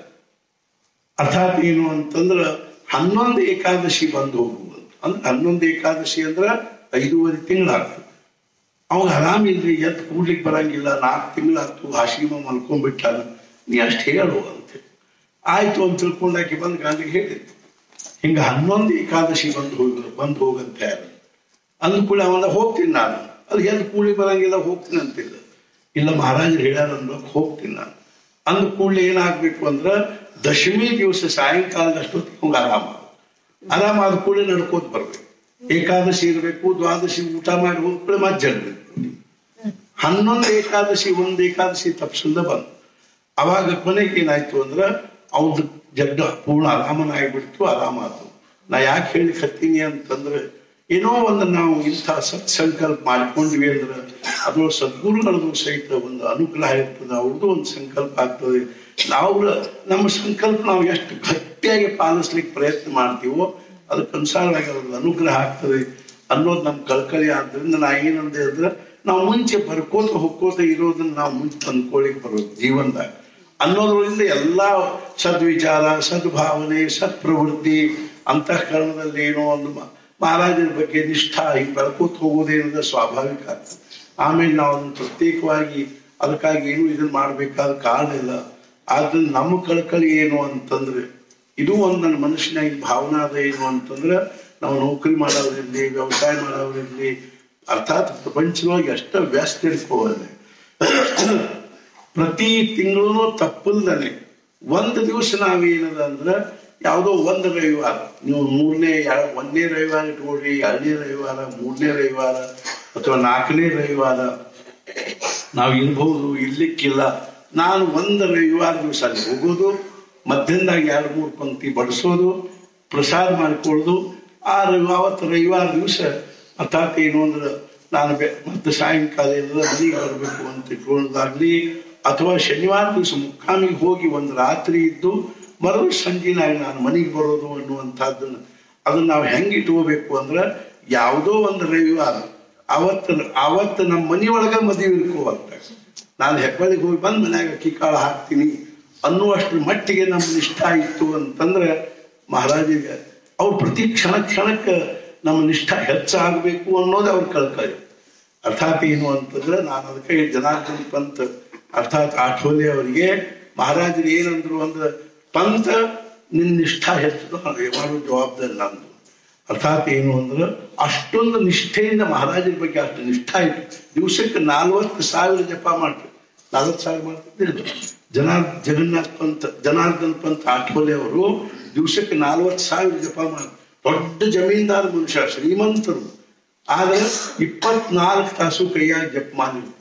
ಅರ್ಥಾತ್ ಏನು ಅಂತಂದ್ರ ಹನ್ನೊಂದು ಏಕಾದಶಿ ಬಂದು ಹೋಗುವುದು ಅಂದ್ರೆ ಹನ್ನೊಂದು ಏಕಾದಶಿ ಅಂದ್ರ ಐದೂವರೆ ತಿಂಗಳಾಗ್ತದೆ ಅವಾಗ ಆರಾಮಿಲ್ರಿ ಎದ್ದು ಕೂಡ್ಲಿಕ್ಕೆ ಬರಂಗಿಲ್ಲ ನಾಲ್ಕು ತಿಂಗಳಾಯ್ತು ಹಾಸಿಗೆ ಮಲ್ಕೊಂಡ್ಬಿಟ್ಟಾನ ನೀ ಅಷ್ಟು ಹೇಳು ಅಂತ ಆಯ್ತು ಅಂತ ತಿಳ್ಕೊಂಡಾಕಿ ಬಂದು ಗಂಡಿಗೆ ಹೇಳಿತ್ತು ಹಿಂಗ ಹನ್ನೊಂದು ಏಕಾದಶಿ ಬಂದು ಹೋಗ ಬಂದು ಹೋಗಂತ ಯಾರು ಅಂದ ಕೂಡ ಅವನ ಹೋಗ್ತೀನಿ ನಾನು ಅದು ಎದ್ದು ಕೂಡ್ಲಿ ಬರಂಗಿಲ್ಲ ಹೋಗ್ತೀನಿ ಅಂತಿಲ್ಲ ಇಲ್ಲ ಮಹಾರಾಜರು ಹೇಳ್ಯಾರ ಅಂದಾಗ ಹೋಗ್ತೀನಿ ನಾನು ಅಂದ ಕೂಡಲೇ ಏನಾಗ್ಬೇಕು ಅಂದ್ರ ದಶಮಿ ದಿವಸ ಸಾಯಂಕಾಲದಷ್ಟೊತ್ತಿಗೆ ಅವ್ಗೆ ಆರಾಮ ಆರಾಮ ಆದ ಕೂಡಲೇ ನಡ್ಕೋತ ಬರ್ಬೇಕು ಏಕಾದಶಿ ಇರಬೇಕು ದ್ವಾದಶಿ ಊಟ ಮಾಡಿ ಹೋಗ್ಕೊಳ್ಳಿ ಮತ್ತೆ ಜಡ್ಬೇಕು ಹನ್ನೊಂದು ಏಕಾದಶಿ ಒಂದು ಏಕಾದಶಿ ತಪ್ಸಲ್ದ ಬಂದು ಅವಾಗ ಕೊನೆಗೆ ಏನಾಯ್ತು ಅಂದ್ರ ಅವ್ದು ಜಡ್ಡ ಪೂರ್ಣ ಆರಾಮನ ಆಗ್ಬಿಡ್ತು ಆರಾಮ ಆಯ್ತು ನಾ ಯಾಕೆ ಹೇಳಿ ಹತ್ತೀನಿ ಅಂತಂದ್ರೆ ಏನೋ ಒಂದು ನಾವು ಇಂಥ ಸತ್ಸಂಕಲ್ಪ ಮಾಡ್ಕೊಂಡ್ವಿ ಅಂದ್ರೆ ಅದು ಸದ್ಗುರುಗಳದು ಸಹಿತ ಒಂದು ಅನುಗ್ರಹ ಇರ್ತದೆ ಅವ್ರದ್ದು ಒಂದು ಸಂಕಲ್ಪ ಆಗ್ತದೆ ನಾವು ನಮ್ಮ ಸಂಕಲ್ಪ ನಾವು ಎಷ್ಟು ಗಟ್ಟಿಯಾಗಿ ಪಾಲಿಸ್ಲಿಕ್ಕೆ ಪ್ರಯತ್ನ ಮಾಡ್ತೀವೋ ಅದಕ್ಕನುಸಾರವಾಗಿ ಅವ್ರದ್ದು ಅನುಗ್ರಹ ಆಗ್ತದೆ ಅನ್ನೋದು ನಮ್ ಕಳ್ಕಳಿ ಆದ್ರಿಂದ ನಾ ಏನಂದೆ ಅಂದ್ರೆ ನಾವು ಮುಂಚೆ ಬರ್ಕೋತ ಹೋಗ್ಕೋತ ಇರೋದನ್ನ ನಾವು ಮುಂಚೆ ತಂದ್ಕೊಳ್ಳಿಕ್ ಬರೋದು ಜೀವನದಾಗ ಅನ್ನೋದ್ರಿಂದ ಎಲ್ಲಾ ಸದ್ವಿಚಾರ ಸದ್ಭಾವನೆ ಸತ್ಪ್ರವೃತ್ತಿ ಅಂತಃಕರಣದಲ್ಲಿ ಏನೋ ಒಂದು ಮ- ಮಹಾರಾಜರ ಬಗ್ಗೆ ನಿಷ್ಠಾ ಹಿಂಗ್ ಬೆಳ್ಕೋತ ಹೋಗೋದೇನದ ಸ್ವಾಭಾವಿಕ ಆಗ್ತದೆ ಆಮೇಲೆ ನಾವು ಅದನ್ನ ಪ್ರತ್ಯೇಕವಾಗಿ ಅದಕ್ಕಾಗಿ ಏನು ಇದನ್ನ ಮಾಡ್ಬೇಕಾದ ಕಾರಣ ಇಲ್ಲ ಆದ್ರಿಂದ ನಮ್ಮ ಕಳ್ಕಳಿ ಏನು ಅಂತಂದ್ರೆ ಇದು ಒಂದು ನನ್ನ ಮನುಷ್ಯನಾಗಿ ಭಾವನಾ ಅದ ಏನು ಅಂತಂದ್ರೆ ನಾವು ನೌಕರಿ ಮಾಡೋದ್ರಲ್ಲಿ ವ್ಯವಸಾಯ ಮಾಡೋದ್ರಲ್ಲಿ ಅರ್ಥಾತ್ ಪ್ರಪಂಚದೊಳಗೆ ಎಷ್ಟ ವ್ಯಸ್ತ ಇರ್ಕೋವಲ್ಲಿ ಪ್ರತಿ ತಿಂಗಳು ತಪ್ಪಲ್ದನೆ ಒಂದು ದಿವಸ ನಾವೇನದ ಅಂದ್ರ ಯಾವುದೋ ಒಂದು ರವಿವಾರ ನೀವು ಮೂರನೇ ಯಾ- ಒಂದನೇ ರವಿವಾರ ಇಟ್ಕೊಳ್ರಿ ಎರಡನೇ ರವಿವಾರ ಮೂರನೇ ರವಿವಾರ ಅಥವಾ ನಾಲ್ಕನೇ ರವಿವಾರ ನಾವು ಇರ್ಬಹುದು ಇರ್ಲಿಕ್ಕಿಲ್ಲ ನಾನು ಒಂದು ರವಿವಾರ ದಿವಸ ಅಲ್ಲಿ ಹೋಗೋದು ಮಧ್ಯಾಹ್ನದಾಗ ಎರಡು ಮೂರು ಪಂಕ್ತಿ ಬಡಿಸೋದು ಪ್ರಸಾದ ಮಾಡಿಕೊಳ್ಳೋದು ಆ ರವಿ ಅವತ್ತು ರವಿವಾರ ದಿವಸ ಅರ್ಥಾತ್ ಏನು ಅಂದ್ರೆ ನಾನು ಬೆ ಮತ್ತೆ ಸಾಯಂಕಾಲ ಏನಾರ ಮನೆಗೆ ಬರಬೇಕು ಅಂತ ಇಟ್ಕೊಳ್ಳೋದಾಗ್ಲಿ ಅಥವಾ ಶನಿವಾರ ದಿವಸ ಮುಕ್ಕಾಮಿಗೆ ಹೋಗಿ ಒಂದು ರಾತ್ರಿ ಇದ್ದು ಮರು ಸಂಜೆನಾಗ ನಾನು ಮನೆಗೆ ಬರೋದು ಅನ್ನುವಂಥದ್ದನ್ನ ಅದನ್ನ ನಾವು ಹೆಂಗೆ ಇಟ್ಕೋಬೇಕು ಅಂದ್ರೆ ಯಾವುದೋ ಒಂದು ರವಿವಾರ ಅವತ್ತು ಅವತ್ತು ನಮ್ಮ ಮನೆಯೊಳಗ ಮದುವೆ ಇರ್ಕೋವಂತ ನಾನು ಹೆಬ್ಬಳ್ಳಿಗೆ ಹೋಗಿ ಬಂದು ಮನ್ಯಾಗ ಅಕ್ಕಿ ಕಾಳು ಹಾಕ್ತೀನಿ ಅನ್ನುವಷ್ಟ್ರ ಮಟ್ಟಿಗೆ ನಮ್ಮ ನಿಷ್ಠ ಇತ್ತು ಅಂತಂದ್ರೆ ಮಹಾರಾಜರಿಗೆ ಅವ್ರು ಪ್ರತಿ ಕ್ಷಣ ಕ್ಷಣಕ್ಕೆ ನಮ್ಮ ನಿಷ್ಠ ಹೆಚ್ಚಾಗಬೇಕು ಅನ್ನೋದು ಅವ್ರ ಕಳ್ಕಳಿ ಅರ್ಥಾತ್ ಏನು ಅಂತಂದ್ರೆ ನಾನು ಅದಕ್ಕೆ ಜನಾರ್ದನ್ ಪಂತ್ ಅರ್ಥಾತ್ ಆಠೋಲೆ ಅವರಿಗೆ ಮಹಾರಾಜರು ಏನಂದ್ರು ಅಂದ್ರೆ ಪಂತ ನಿನ್ನ ನಿಷ್ಠ ಹೆಚ್ಚು ಮಾಡೋ ಜವಾಬ್ದಾರಿ ನಂದು ಅರ್ಥಾತ್ ಏನು ಅಂದ್ರೆ ಅಷ್ಟೊಂದು ನಿಷ್ಠೆಯಿಂದ ಮಹಾರಾಜರ ಬಗ್ಗೆ ಅಷ್ಟು ನಿಷ್ಠ ಇತ್ತು ದಿವಸಕ್ಕೆ ನಾಲ್ವತ್ತು ಸಾವಿರ ಜಪ ಮಾಡ್ತಾರೆ ನಲವತ್ತು ಸಾವಿರ ಮಾಡ್ತಿದ್ದಿಲ್ಲ ಜನಾರ್ ಜಗನ್ನಾಥ್ ಪಂತ್ ಜನಾರ್ದನ್ ಪಂತ್ ಆಠೋಲೆ ಅವರು ದಿವಸಕ್ಕೆ ನಾಲ್ವತ್ತು ಸಾವಿರ ಜಪ ಮಾಡಿ ದೊಡ್ಡ ಜಮೀನ್ದಾರ ಮನುಷ್ಯ ಶ್ರೀಮಂತರು ಆದ್ರೆ ಇಪ್ಪತ್ನಾಲ್ಕು ತಾಸು ಕೈಯಾಗಿ ಜಪ ಮಾಡಿರ್ತೀವಿ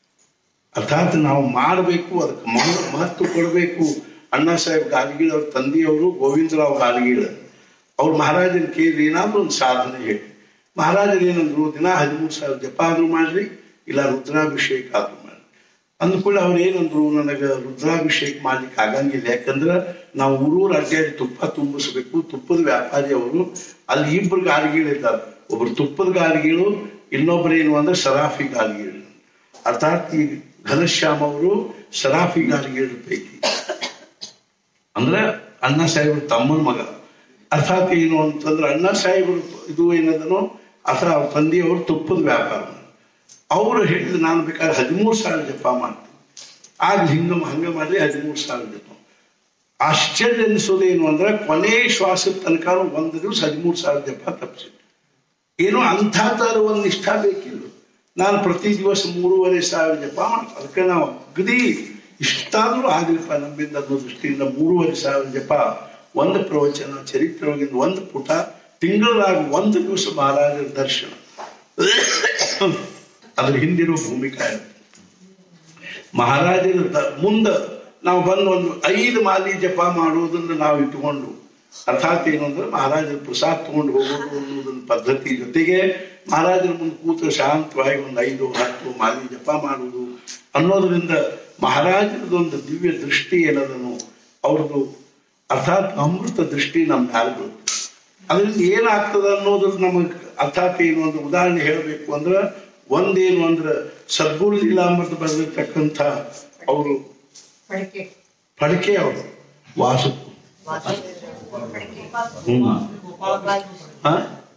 ಅರ್ಥಾತ್ ನಾವು ಮಾಡಬೇಕು ಅದಕ್ಕೆ ಮಹ- ಮಹತ್ವ ಕೊಡಬೇಕು ಅಣ್ಣಾ ಸಾಹೇಬ್ ಗಾಲ್ಗೀಳ್ ಅವ್ರ ತಂದೆಯವರು ಗೋವಿಂದರಾವ್ ಗಾಲ್ಗೀಳ್ ಅವ್ರ ಮಹಾರಾಜನ ಕೇಳಿ ಏನಾದ್ರೂ ಒಂದು ಸಾಧನೆ ಹೇಳಿ ಮಹಾರಾಜರು ಏನಂದ್ರು ದಿನ ಹದಿಮೂರು ಸಾವಿರ ಜಪ ಆದ್ರೂ ಮಾಡ್ರಿ ಇಲ್ಲ ರುದ್ರಾಭಿಷೇಕ ಆದ್ರೂ ಮಾಡ್ರಿ ಅಂದ್ಕೊಳ್ಳಿ ಅವ್ರು ಏನಂದ್ರು ನನಗ ರುದ್ರಾಭಿಷೇಕ ಮಾಡ್ಲಿಕ್ಕೆ ಆಗಂಗಿಲ್ಲ ಯಾಕಂದ್ರ ನಾವು ಊರೂರು ಅಡ್ಡಾಡಿ ತುಪ್ಪ ತುಂಬಿಸ್ಬೇಕು ತುಪ್ಪದ ವ್ಯಾಪಾರಿ ಅವರು ಅಲ್ಲಿ ಇಬ್ರು ಗಾಲಿಗೀಳು ಇದ್ದಾರೆ ಒಬ್ರು ತುಪ್ಪದ ಗಾಲಿಗೀಳು ಇನ್ನೊಬ್ರು ಏನು ಅಂದ್ರೆ ಸರಾಫಿ ಗಾಲಿಗೀಳು ಅರ್ಥಾತ್ ಈ ಘನಶ್ಯಾಮ್ ಅವರು ಸರಾಫಿ ಗಾಲಿಗೀಳು ಪೈಕಿ ಅಂದ್ರೆ ಅಣ್ಣ ಸಾಹೇಬ್ರ ತಮ್ಮನ ಮಗ ಅರ್ಥಾತ್ ಏನು ಅಂತಂದ್ರೆ ಅಣ್ಣ ಸಾಹೇಬ್ರು ಇದು ಏನದನೋ ಅಥವಾ ಅವ್ರ ತಂದೆಯವರು ತುಪ್ಪದ ವ್ಯಾಪಾರ ಅವರು ಹೇಳಿದ್ರು ನಾನು ಬೇಕಾದ್ರೆ ಹದಿಮೂರು ಸಾವಿರ ಜಪ ಮಾಡ್ತೀನಿ ಆಗ ಹಿಂಗ ಹಂಗ ಮಾಡಿ ಹದಿಮೂರು ಸಾವಿರ ಜಪ ಆಶ್ಚರ್ಯ ಅನಿಸೋದು ಏನು ಅಂದ್ರೆ ಕೊನೆ ಶ್ವಾಸದ ತನಕ ಒಂದು ದಿವಸ ಹದಿಮೂರು ಸಾವಿರ ಜಪ ತಪ್ಪಿಸಿ ಏನು ಅಂಥದ್ದಾರು ಒಂದು ನಿಷ್ಠ ಬೇಕಿಲ್ಲ ನಾನು ಪ್ರತಿ ದಿವಸ ಮೂರುವರೆ ಸಾವಿರ ಜಪ ಮಾಡ್ತೀನಿ ಅದಕ್ಕೆ ನಾವು ಅಗದಿ ಇಷ್ಟಾದ್ರೂ ಆಗ್ಲಿಪ್ಪ ನಮ್ಮಿಂದ ಅನ್ನೋ ದೃಷ್ಟಿಯಿಂದ ಮೂರುವರೆ ಸಾವಿರ ಜಪ ಒಂದು ಪ್ರವಚನ ಚರಿತ್ರೆ ಒಳಗಿಂದ ಒಂದು ಪುಟ ತಿಂಗಳಾಗ ಒಂದು ದಿವಸ ಮಹಾರಾಜರ ದರ್ಶನ ಅದ್ರ ಹಿಂದಿರೋ ಭೂಮಿಕಾ ಇರುತ್ತೆ ಮಹಾರಾಜರ ದ- ಮುಂದ ನಾವು ಬಂದು ಒಂದು ಐದು ಮಾಲಿ ಜಪ ಮಾಡುವುದನ್ನು ನಾವು ಇಟ್ಟುಕೊಂಡು ಅರ್ಥಾತ್ ಏನು ಅಂದ್ರೆ ಮಹಾರಾಜರ ಪ್ರಸಾದ ತಗೊಂಡು ಹೋಗೋದು ಅನ್ನೋದನ್ನ ಪದ್ಧತಿ ಜೊತೆಗೆ ಮಹಾರಾಜರ ಮುಂದೆ ಕೂತು ಶಾಂತವಾಗಿ ಒಂದು ಐದು ಹತ್ತು ಮಾಲಿ ಜಪ ಮಾಡುವುದು ಅನ್ನೋದರಿಂದ ಮಹಾರಾಜರದೊಂದು ದಿವ್ಯ ದೃಷ್ಟಿ ಏನದನು ಅವ್ರದ್ದು ಅರ್ಥಾತ್ ಅಮೃತ ದೃಷ್ಟಿ ನಮ್ಮ ಮ್ಯಾಲ ಬೀಳುತ್ತೆ ಅದರಿಂದ ಏನಾಗ್ತದ ಅನ್ನೋದ್ರ ನಮಗೆ ಅರ್ಥಾತ್ ಏನು ಒಂದು ಉದಾಹರಣೆ ಹೇಳಬೇಕು ಅಂದ್ರೆ ಒಂದೇನು ಅಂದ್ರೆ ಸದ್ಗುರು ಲೀಲಾಮೃತ ಬರೆದಿರ್ತಕ್ಕಂಥ ಅವರು ಪಡಿಕೆ ಪಡಕೆ ಅವರು ವಾಸು ಹ್ಮ್ ಹಾ?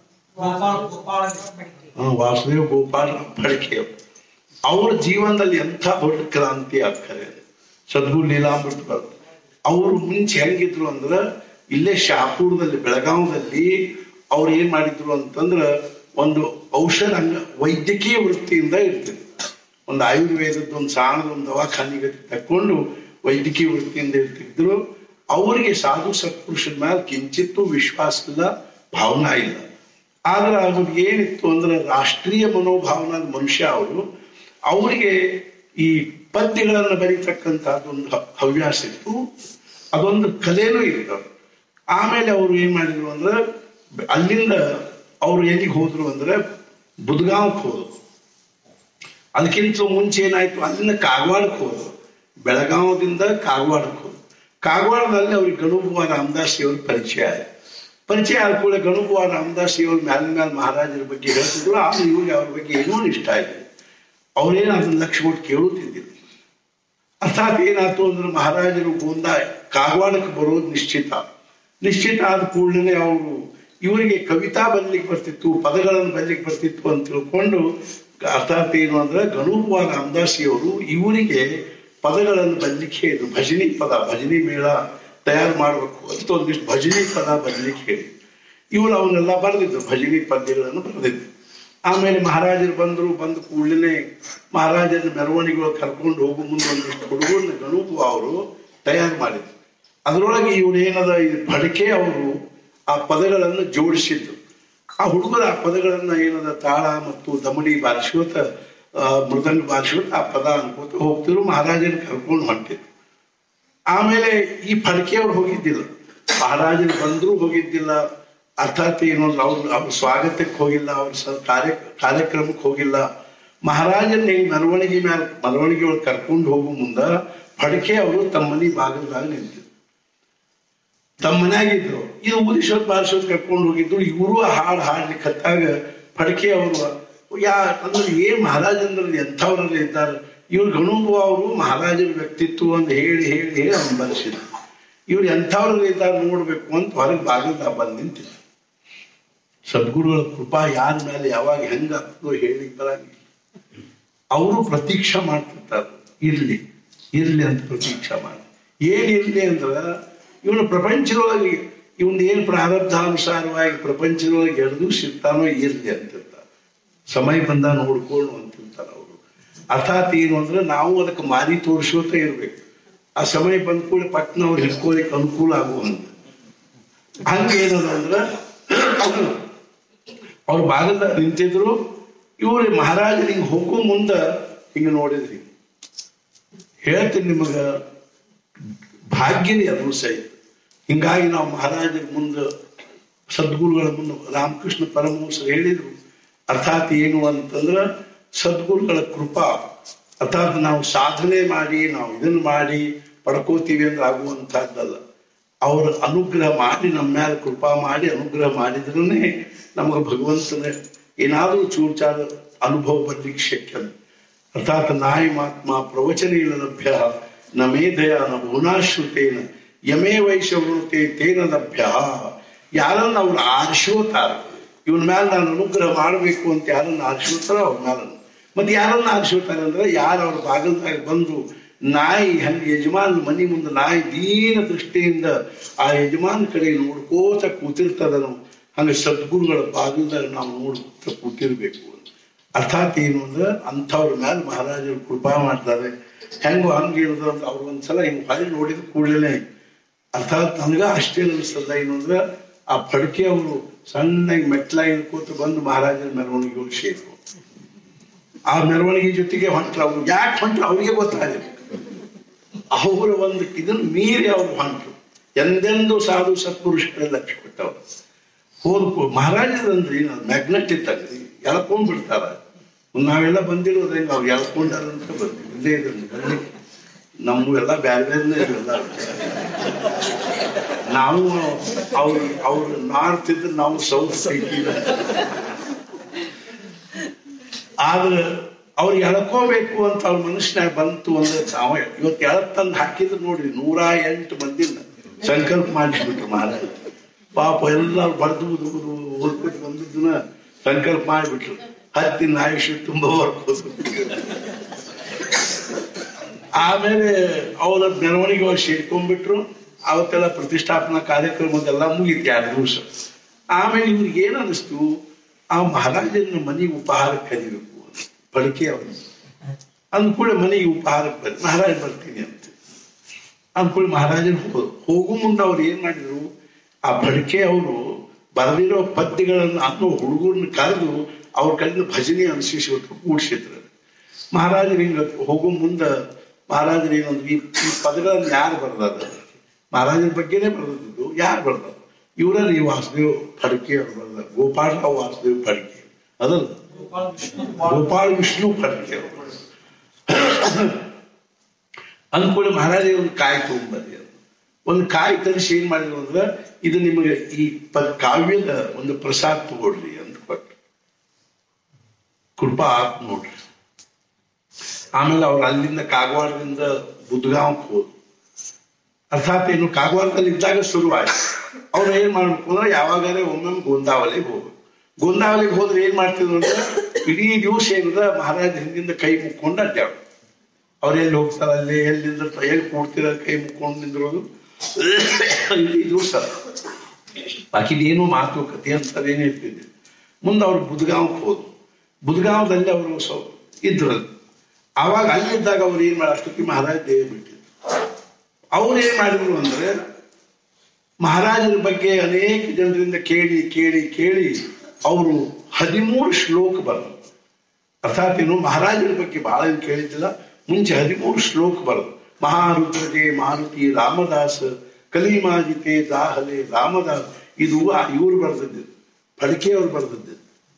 ಹಾ, ವಾಸುದೇವ್ ಗೋಪಾಲ್ ಫಡ್ಕೆ ಅವರು ಅವ್ರ ಜೀವನದಲ್ಲಿ ಎಂಥ ದೊಡ್ಡ ಕ್ರಾಂತಿ ಆಗ್ತಾರೆ ಸದ್ಗುರು ಲೀಲಾಮೃತ ಬರೆದು ಅವರು ಮುಂಚೆ ಹೆಂಗಿದ್ರು ಅಂದ್ರ ಇಲ್ಲೇ ಶಾಪುರದಲ್ಲಿ ಬೆಳಗಾವದಲ್ಲಿ ಅವ್ರು ಏನ್ ಮಾಡಿದ್ರು ಅಂತಂದ್ರ ಒಂದು ಔಷಧ ಅಂಗ ವೈದ್ಯಕೀಯ ವೃತ್ತಿಯಿಂದ ಇರ್ತಿದ್ರು ಒಂದು ಆಯುರ್ವೇದದ ಒಂದು ಸಾಣದ ಒಂದು ದವಾಖಾನಿಗೆ ತಕೊಂಡು ವೈದ್ಯಕೀಯ ವೃತ್ತಿಯಿಂದ ಇರ್ತಿದ್ರು ಅವರಿಗೆ ಸಾಧು ಸತ್ಪುರುಷನ ಮೇಲೆ ಕಿಂಚಿತ್ತೂ ವಿಶ್ವಾಸ ಇಲ್ಲ ಭಾವನಾ ಇಲ್ಲ ಆದ್ರೆ ಅವ್ರಿಗೆ ಏನಿತ್ತು ಅಂದ್ರೆ ರಾಷ್ಟ್ರೀಯ ಮನೋಭಾವನಾದ ಮನುಷ್ಯ ಅವರು ಅವರಿಗೆ ಈ ಪದ್ಯಗಳನ್ನು ಬರೀತಕ್ಕಂಥದ್ದೊಂದು ಹ- ಹವ್ಯಾಸ ಇತ್ತು ಅದೊಂದು ಕಲೆನೂ ಇತ್ತು ಆಮೇಲೆ ಅವರು ಏನ್ ಮಾಡಿದ್ರು ಅಂದ್ರೆ ಅಲ್ಲಿಂದ ಅವ್ರು ಎಲ್ಲಿಗೆ ಹೋದ್ರು ಅಂದ್ರೆ ಬುದ್ಗಾಂವ್ಗೆ ಹೋದ್ರು ಅದಕ್ಕಿಂತ ಮುಂಚೆ ಏನಾಯ್ತು ಅಲ್ಲಿಂದ ಕಾಗವಾಡಕ್ಕೆ ಹೋದ್ರು ಬೆಳಗಾವದಿಂದ ಕಾಗವಾಡಕ್ಕೆ ಹೋದ್ರು ಕಾಗವಾಡದಲ್ಲಿ ಅವ್ರಿಗೆ ಗಣುಬುವ ರಾಮದಾಸಿಯವ್ರ ಪರಿಚಯ ಆಯ್ತು ಪರಿಚಯ ಆದ ಕೂಡ ಗಣುಬುವ ರಾಮದಾಸಿಯವ್ರ ಮ್ಯಾಲಿನ ಮ್ಯಾಲ ಮಹಾರಾಜರ ಬಗ್ಗೆ ಹೇಳ್ತಿದ್ರು ಆದ್ರೆ ಇವ್ರಿಗೆ ಅವ್ರ ಬಗ್ಗೆ ಏನೂ ಇಷ್ಟ ಆಯ್ತು ಅವ್ರೇನು ಅದನ್ನ ಲಕ್ಷ ಕೊಟ್ಟು ಕೇಳುತ್ತಿದ್ದಿಲ್ಲ ಅರ್ಥಾತ್ ಏನಾಯ್ತು ಅಂದ್ರೆ ಮಹಾರಾಜರು ಗೋಂದ ಕಾಗವಾಡಕ್ಕೆ ಬರೋದು ನಿಶ್ಚಿತ ನಿಶ್ಚಿತ ಆದ ಕೂಡಲೇ ಅವರು ಇವರಿಗೆ ಕವಿತಾ ಬರ್ಲಿಕ್ಕೆ ಬರ್ತಿತ್ತು ಪದಗಳನ್ನು ಬರ್ಲಿಕ್ಕೆ ಬರ್ತಿತ್ತು ಅಂತ ತಿಳ್ಕೊಂಡು ಅರ್ಥಾತ್ ಏನು ಅಂದ್ರೆ ಗಣೂಬುವ ರಾಮದಾಸಿಯವರು ಇವರಿಗೆ ಪದಗಳನ್ನು ಬರ್ಲಿಕ್ಕೆ ಇದು ಭಜನಿ ಪದ ಭಜನಿ ಮೇಳ ತಯಾರು ಮಾಡಬೇಕು ಅಂತ ಒಂದಿಷ್ಟು ಭಜನೆ ಪದ ಬರ್ಲಿಕ್ಕೆ ಹೇಳಿ ಇವರು ಅವನ್ನೆಲ್ಲ ಬರೆದಿದ್ರು ಭಜನೆ ಪದ್ಯಗಳನ್ನು ಬರೆದಿದ್ರು ಆಮೇಲೆ ಮಹಾರಾಜರು ಬಂದರು ಬಂದು ಕೂಡಲೇ ಮಹಾರಾಜನ ಮೆರವಣಿಗೆಗಳು ಕರ್ಕೊಂಡು ಹೋಗೋ ಮುಂದೆ ಒಂದಿಷ್ಟು ಹುಡುಗರನ್ನ ಗಣೂಪ ಅವರು ತಯಾರು ಮಾಡಿದ್ರು ಅದರೊಳಗೆ ಇವ್ರು ಏನದ ಈ ಬಡಕೆ ಅವರು ಆ ಪದಗಳನ್ನು ಜೋಡಿಸಿದ್ರು ಆ ಹುಡುಗರು ಆ ಪದಗಳನ್ನ ಏನದ ತಾಳ ಮತ್ತು ದಮಡಿ ಬಾರಿಸ್ಕೋತ ಆ, ಮೃದಂಗ ಬಾರಿಸ್ಕೋತ ಆ ಪದ ಅನ್ಕೋತ ಹೋಗ್ತಿರು ಮಹಾರಾಜನ ಕರ್ಕೊಂಡು ಹೊಂಟಿದ್ರು ಆಮೇಲೆ ಈ ಫಡ್ಕೆ ಅವ್ರು ಹೋಗಿದ್ದಿಲ್ಲ ಮಹಾರಾಜರು ಬಂದ್ರು ಹೋಗಿದ್ದಿಲ್ಲ ಅರ್ಥಾತ್ ಏನು ಅಂದ್ರೆ ಅವ್ರು ಅವ್ರ ಸ್ವಾಗತಕ್ಕೆ ಹೋಗಿಲ್ಲ ಅವ್ರ ಸ ಕಾರ್ಯ ಕಾರ್ಯಕ್ರಮಕ್ಕೆ ಹೋಗಿಲ್ಲ ಮಹಾರಾಜನ ಈ ಮೆರವಣಿಗೆ ಮ್ಯಾಲ ಮೆರವಣಿಗೆ ಒಳಗೆ ಕರ್ಕೊಂಡು ಹೋಗೋ ಮುಂದ ಫಡ್ಕೆ ಅವರು ತಮ್ಮ ಮನೆ ಬಾಗಿಲದಾಗ ನಿಂತಿದ್ರು ತಮ್ಮ ಮನ್ಯಾಗಿದ್ರು ಇದು ಊದಿಸೋದ್ ಬಾರಿಸೋದ್ ಕರ್ಕೊಂಡು ಹೋಗಿದ್ರು ಇವರು ಹಾಡು ಹಾಡ್ಲಿಕ್ಕೆ ಹತ್ತಾಗ ಫಡ್ಕೆ ಅವರು ಯಾ ಅಂದ್ರೆ ಏನ್ ಮಹಾರಾಜಂದ್ರಲ್ಲಿ ಎಂಥವ್ರಲ್ಲಿ ಇದ್ದಾರೆ ಇವ್ರು ಗಣುಬು ಅವರು ಮಹಾರಾಜರ ವ್ಯಕ್ತಿತ್ವ ಅಂತ ಹೇಳಿ ಹೇಳಿ ಹೇಳಿ ಅವ್ನು ಬರೆಸಿದ್ರು ಇವ್ರು ಎಂಥವ್ರಲ್ಲಿ ಇದ್ದಾರೆ ನೋಡ್ಬೇಕು ಅಂತ ಹೊರಗೆ ಬಾಗಿಲ್ದಾಗ ಬಂದು ನಿಂತಿದ್ರು ಸದ್ಗುರುಗಳ ಕೃಪಾ ಯಾರ ಮೇಲೆ ಯಾವಾಗ ಹೆಂಗಾಗ್ತದೋ ಹೇಳಿ ಬರಂಗಿಲ್ಲ ಅವರು ಪ್ರತೀಕ್ಷಾ ಮಾಡ್ತಿರ್ತಾರೆ ಇರ್ಲಿ ಇರ್ಲಿ ಅಂತ ಪ್ರತೀಕ್ಷಾ ಮಾಡಿ ಏನ್ ಇರ್ಲಿ ಅಂದ್ರ ಇವನು ಪ್ರಪಂಚದೊಳಗೆ ಇವನ್ ಏನ್ ಪ್ರಾರಬ್ಧಾನುಸಾರವಾಗಿ ಪ್ರಪಂಚದೊಳಗೆ ಎಳೆದು ಸಿಗ್ತಾನೋ ಇರ್ಲಿ ಅಂತಿರ್ತಾರೆ ಸಮಯ ಬಂದ ನೋಡ್ಕೊಂಡು ಅಂತಿರ್ತಾರೆ ಅವರು ಅರ್ಥಾತ್ ಏನು ಅಂದ್ರೆ ನಾವು ಅದಕ್ಕೆ ಮಾರಿ ತೋರಿಸೋತ ಇರ್ಬೇಕು ಆ ಸಮಯ ಬಂದ ಕೂಡ ಪಟ್ನ ಅವ್ರು ಹಿಡ್ಕೊಳ್ಳಿಕ್ಕೆ ಅನುಕೂಲ ಆಗುವಂತ ಹಂಗೇನದ ಅಂದ್ರ ಅವ್ರು ಬಾಗಲ್ದ ನಿಂತಿದ್ರು ಇವ್ರು ಮಹಾರಾಜರು ಹಿಂಗ್ ಹೋಗೋ ಮುಂದ ಹಿಂಗ ನೋಡಿದ್ರಿ ಹೇಳ್ತೀನಿ ನಿಮಗ ಭಾಗ್ಯನೇ ಅದು ಸಹಿತ ಹಿಂಗಾಗಿ ನಾವು ಮಹಾರಾಜರ ಮುಂದ ಸದ್ಗುರುಗಳ ಮುಂದೆ ರಾಮಕೃಷ್ಣ ಪರಮಹಂಸರು ಹೇಳಿದ್ರು ಅರ್ಥಾತ್ ಏನು ಅಂತಂದ್ರ ಸದ್ಗುರುಗಳ ಕೃಪಾ ಅರ್ಥಾತ್ ನಾವು ಸಾಧನೆ ಮಾಡಿ ನಾವು ಇದನ್ನ ಮಾಡಿ ಪಡ್ಕೋತೀವಿ ಅಂದ್ರೆ ಆಗುವಂತಹದ್ದಲ್ಲ ಅವ್ರ ಅನುಗ್ರಹ ಮಾಡಿ ನಮ್ಮ ಮೇಲೆ ಕೃಪಾ ಮಾಡಿ ಅನುಗ್ರಹ ಮಾಡಿದ್ರೇ ನಮಗೆ ಭಗವಂತನ ಏನಾದರೂ ಚೂರ್ಚಾರ ಅನುಭವ ಬರ್ಲಿಕ್ಕೆ ಶಕ್ಯ ಅರ್ಥಾತ್ ನಾಯಿ ಮಾತ್ಮ ಪ್ರವಚನೇನ ಲಭ್ಯ ನ ಮೇಧಯ ನ ಭುವನಾಶ್ರುತೇನ ಯಮೇ ವೈಶವೃತೆ ತೇನ ಲಭ್ಯ ಯಾರನ್ನ ಅವ್ರು ಆರಿಸೋತಾರ ಇವನ್ ಮೇಲೆ ನಾನು ಅನುಗ್ರಹ ಮಾಡಬೇಕು ಅಂತ ಯಾರನ್ನ ಆರಿಸೋತಾರ ಅವ್ರ ಮೇಲೆ ಮತ್ತೆ ಯಾರನ್ನ ಆರಿಸೋತಾರೆ ಅಂದ್ರೆ ಯಾರು ಅವ್ರ ಬಾಗಲ್ದಾಗ ಬಂದು ನಾಯಿ ಹಂಗ ಯಜಮಾನ್ ಮನಿ ಮುಂದೆ ನಾಯಿ ದೀನ ದೃಷ್ಟಿಯಿಂದ ಆ ಯಜಮಾನ್ ಕಡೆ ನೋಡ್ಕೋತ ಕೂತಿರ್ತದನು ಹಂಗ ಸದ್ಗುರುಗಳ ಬಾಗಿಲ್ದಾಗ ನಾವು ನೋಡ್ಕೋತ ಕೂತಿರ್ಬೇಕು ಅಂತ ಅರ್ಥಾತ್ ಏನು ಅಂದ್ರೆ ಅಂಥವ್ರ ಮೇಲೆ ಮಹಾರಾಜರು ಕೃಪಾ ಮಾಡ್ತಾರೆ ಹೆಂಗೋ ಹಂಗ ಇರೋದು ಅಂದ್ರೆ ಅವ್ರು ಒಂದ್ಸಲ ಹಿಂಗ್ ಹೊಳಿ ನೋಡಿದ ಕೂಡಲೇ ಅರ್ಥಾತ್ ನನ್ಗ ಅಷ್ಟೇ ಅನಿಸ್ತದ ಏನು ಅಂದ್ರೆ ಆ ಪಡ್ಕೆ ಅವರು ಸಣ್ಣಗೆ ಮೆಟ್ಲ ಇಳ್ಕೋತ ಬಂದು ಮಹಾರಾಜರ ಮೆರವಣಿಗೆ ಹೋಗಿ ಸೇರ್ಕೊ ಆ ಮೆರವಣಿಗೆ ಜೊತೆಗೆ ಹೊಂಟ್ರ ಅವ್ರು ಯಾಕೆ ಹೊಂಟ್ರು ಅವ್ರಿಗೆ ಗೊತ್ತಾಗಲಿಲ್ಲ ಅವರ ಒಂದು ಇದನ್ನ ಮೀರಿ ಅವ್ರು ಹೊಂಟ್ರು ಎಂದೆಂದು ಸಾಧು ಸತ್ಪುರುಷರ ಲಕ್ಷ್ಯ ಕೊಟ್ಟವ್ರು ಹೋದ್ ಮಹಾರಾಜರಂದ್ರೆ ಏನು ಮ್ಯಾಗ್ನೆಟ್ ಇದ್ದಂಗ್ರಿ ಎಳ್ಕೊಂಡ್ ಬಿಡ್ತಾರ ನಾವೆಲ್ಲ ಬಂದಿರೋದು ಹೆಂಗ ಅವ್ರು ಎಳ್ಕೊಂಡಾರಂತ ಬಂದ್ವಿ ಇಲ್ಲೇ ಇದ್ರಲ್ಲಿ ಬರ್ಲಿಕ್ಕೆ ನಮ್ಮ ಎಲ್ಲ ಬ್ಯಾರೆ ಬೇರೆನೇ ಇರಲ್ಲ ನಾವು ಅವ್ರು ಅವ್ರು ನಾರ್ತ್ ಇದ್ರೆ ನಾವು ಸೌತ್ ಸೈಡ್ ಆದ್ರೆ ಅವ್ರು ಎಳ್ಕೋಬೇಕು ಅಂತ ಅವ್ರ ಮನುಷ್ಯನಾಗ ಬಂತು ಅಂದ್ರೆ ಅವ ಇವತ್ತು ಎಳತ್ ತಂದು ಹಾಕಿದ್ರು ನೋಡ್ರಿ ನೂರ ಎಂಟು ಮಂದಿನ ಸಂಕಲ್ಪ ಮಾಡಿಸ್ಬಿಟ್ರು ಮಹಾರಾಜ ಪಾಪ ಎಲ್ಲರೂ ಬಡ್ದು ಓದ್ಕೊಟ್ಟು ಬಂದಿದ್ದನ್ನ ಸಂಕಲ್ಪ ಮಾಡಿಬಿಟ್ರು ಹತ್ತಿನ ಆಯುಷ್ಯ ತುಂಬಾ ವರ್ಕೋದು ಆಮೇಲೆ ಅವರ ಮೆರವಣಿಗೆ ಅವ್ರು ಸೇರ್ಕೊಂಡ್ಬಿಟ್ರು ಅವತ್ತೆಲ್ಲ ಪ್ರತಿಷ್ಠಾಪನಾ ಕಾರ್ಯಕ್ರಮದೆಲ್ಲ ಮುಗೀತು ಎರಡು ದಿವಸ ಆಮೇಲೆ ಇವ್ರಿಗೆ ಏನ್ ಅನಿಸ್ತು ಆ ಮಹಾರಾಜನ ಮನೆಗೆ ಉಪಹಾರಕ್ಕೆ ಕರಿಬೇಕು ಅಂತ ಬಳಕೆ ಅವರು ಅಂದ್ಕೂಡ ಮನೆಗೆ ಉಪಹಾರಕ್ಕೆ ಬರ್ರಿ ಮಹಾರಾಜ ಬರ್ತೀನಿ ಅಂತ ಅಂದ್ಕೂಡ ಮಹಾರಾಜನ ಹೋದ್ರು ಹೋಗೋ ಮುಂದೆ ಅವ್ರು ಏನ್ ಮಾಡಿದ್ರು ಆ ಬಡಕೆ ಅವರು ಬರೆದಿರೋ ಪದ್ಯಗಳನ್ನು ಅನ್ನೋ ಹುಡುಗರನ್ನ ಕರೆದು ಅವ್ರ ಕಡೆಯಿಂದ ಭಜನೆ ಅನುಸರಿಸಿ ಕೂಡಿಸಿದ್ರು ಮಹಾರಾಜರು ಹಿಂಗ ಹೋಗೋ ಮುಂದ ಮಹಾರಾಜರು ಏನಂದ್ರು ಈ ಈ ಪದಗಳನ್ನ ಯಾರು ಬರ್ದಾರ ಮಹಾರಾಜರ ಬಗ್ಗೆನೇ ಬರೆದಿದ್ದು ಯಾರು ಬರ್ದಾರ ಇವರಲ್ಲಿ ಈ ವಾಸುದೇವ್ ಫಡ್ಕೆ ಅವ್ರು ಬರ್ದಾರ ಗೋಪಾಲರಾವ್ ವಾಸುದೇವ್ ಫಡ್ಕೆ ಅದಲ್ಲ ಗೋಪಾಲ ವಿಷ್ಣು ಫಡ್ಕೆ ಅವರು ಅಂದ್ಕೂಡ ಮಹಾರಾಜ ಒಂದು ಕಾಯಿ ತಗೊಂಬರ್ರಿ ಅಂತ ಒಂದು ಕಾಯಿ ತರಿಸಿ ಏನ್ ಮಾಡಿದ್ರು ಅಂದ್ರೆ ಇದು ನಿಮಗೆ ಈ ಪ ಕಾವ್ಯದ ಒಂದು ಪ್ರಸಾದ ತಗೊಳ್ರಿ ಅಂತ ಕೊಟ್ಟು ಕೃಪಾ ಆತ್ ನೋಡ್ರಿ ಆಮೇಲೆ ಅವ್ರು ಅಲ್ಲಿಂದ ಕಾಗವಾಡದಿಂದ ಬುದ್ಗಾಂವ್ಕ್ ಹೋದ್ರು ಅರ್ಥಾತ್ ಏನು ಕಾಗವಾಡದಲ್ಲಿ ಇದ್ದಾಗ ಶುರುವಾಯ್ತು ಅವ್ರು ಏನ್ ಮಾಡ್ಬೇಕು ಅಂದ್ರೆ ಯಾವಾಗಾದ್ರೆ ಒಮ್ಮೊಮ್ಮೆ ಗೋಂದಾವಲಿಗೆ ಹೋಗ್ಬೇಕು ಗೋಂದಾವಲಿಗೆ ಹೋದ್ರೆ ಏನ್ ಮಾಡ್ತಿದ್ರು ಅಂದ್ರೆ ಇಡೀ ದಿವಸ ಏನಿದೆ ಮಹಾರಾಜ ಹಿಂದಿಂದ ಕೈ ಮುಕ್ಕೊಂಡು ಅಡ್ಡಾಡು ಅವ್ರು ಎಲ್ಲಿ ಹೋಗ್ತಾರ ಅಲ್ಲಿ ಎಲ್ಲಿ ನಿಂದಿರ್ತಾರೆ ಎಲ್ಲಿ ಕೂಡ್ತಿರ ಕೈ ಮುಕ್ಕೊಂಡು ನಿಂದಿರೋದು ಇಲ್ಲಿ ದಿವಸ ಬಾಕಿದೇನು ಮಾತುಕತೆ ಅಂತದೇನು ಇರ್ತಿದ್ದೆ ಮುಂದೆ ಅವ್ರು ಬುದ್ಗಾಂವ್ಗೆ ಹೋದ್ರು ಬುದ್ಗಾಂವದಲ್ಲಿ ಅವರು ಸ್ವಲ್ಪ ಇದ್ರು ಆವಾಗ ಅಲ್ಲಿದ್ದಾಗ ಅವ್ರು ಏನ್ ಮಾಡಿ ಅಷ್ಟೊತ್ತಿಗೆ ಮಹಾರಾಜ ದೇವ ಬಿಟ್ಟಿದ್ರು ಅವ್ರು ಏನ್ ಮಾಡಿದ್ರು ಅಂದ್ರೆ ಮಹಾರಾಜರ ಬಗ್ಗೆ ಅನೇಕ ಜನರಿಂದ ಕೇಳಿ ಕೇಳಿ ಕೇಳಿ ಅವರು ಹದಿಮೂರು ಶ್ಲೋಕ ಬರೆದು ಅರ್ಥಾತ್ ಏನು ಮಹಾರಾಜರ ಬಗ್ಗೆ ಬಹಳ ಏನು ಕೇಳಿದ್ದಿಲ್ಲ ಮುಂಚೆ ಹದಿಮೂರು ಶ್ಲೋಕ ಬರೆದು ಮಹಾರುದ್ರಜೆ ಮಾರುತಿ ರಾಮದಾಸ ಕಲಿಮಾಜಿತೆ ದಾಹಲೆ ರಾಮದಾಸ್ ಇದು ಇವ್ರು ಬರೆದದ್ದು ಫಡ್ಕೆ ಅವ್ರು ಬರೆದದ್ದು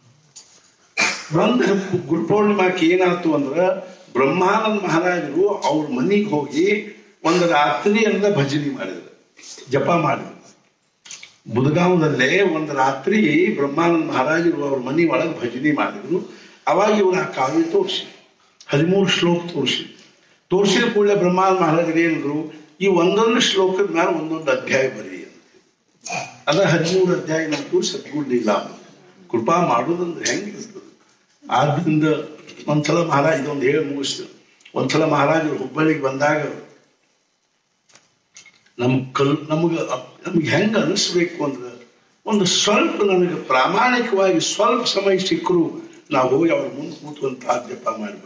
ಒಂದು ಗುರುಪೌರ್ಣಿಮಾಕ್ಕೆ ಏನಾಯ್ತು ಅಂದ್ರ ಬ್ರಹ್ಮಾನಂದ ಮಹಾರಾಜರು ಅವ್ರ ಮನೆಗೆ ಹೋಗಿ ಒಂದು ರಾತ್ರಿ ಎಲ್ಲ ಭಜನೆ ಮಾಡಿದ್ರು ಜಪ ಮಾಡಿದ್ರು ಬುಧಗಾಂವದಲ್ಲೇ ಒಂದು ರಾತ್ರಿ ಬ್ರಹ್ಮಾನಂದ ಮಹಾರಾಜರು ಅವ್ರ ಮನೆ ಒಳಗೆ ಭಜನೆ ಮಾಡಿದ್ರು ಅವಾಗ ಇವ್ರು ಆ ಕಾವ್ಯ ತೋರಿಸಿ ಹದಿಮೂರು ಶ್ಲೋಕ ತೋರಿಸಿ ತೋರಿಸಿದ ಕೂಡಲೇ ಬ್ರಹ್ಮಾನಂದ ಮಹಾರಾಜರು ಏನಿದ್ರು ಈ ಒಂದೊಂದು ಶ್ಲೋಕದ ಮೇಲೆ ಒಂದೊಂದು ಅಧ್ಯಾಯ ಬರೀ ಅಂತ ಅದ ಹದಿಮೂರು ಅಧ್ಯಾಯ ನಾವು ಸದ್ಗುಡ್ಲಿಲ್ಲ ಕೃಪಾ ಮಾಡೋದಂದ್ರೆ ಹೆಂಗಿರ್ತದೆ ಆದ್ರಿಂದ ಒಂದ್ಸಲ ಮಹಾರಾಜ ಇದೊಂದು ಹೇಳಿ ಮುಗಿಸ್ತು ಒಂದ್ಸಲ ಮಹಾರಾಜರು ಹುಬ್ಬಳ್ಳಿಗೆ ಬಂದಾಗ ನಮ್ ಕಲ್ ನಮಗ ನಮ್ಗೆ ಹೆಂಗ ಅನಿಸ್ಬೇಕು ಅಂದ್ರೆ ಒಂದು ಸ್ವಲ್ಪ ನನಗೆ ಪ್ರಾಮಾಣಿಕವಾಗಿ ಸ್ವಲ್ಪ ಸಮಯ ಸಿಕ್ಕರು ನಾವು ಹೋಗಿ ಅವ್ರ ಮುಂದೆ ಕೂತ್ಕೊಂತ ಜಪ ಮಾಡಿಬಿಡ್ಬೇಕು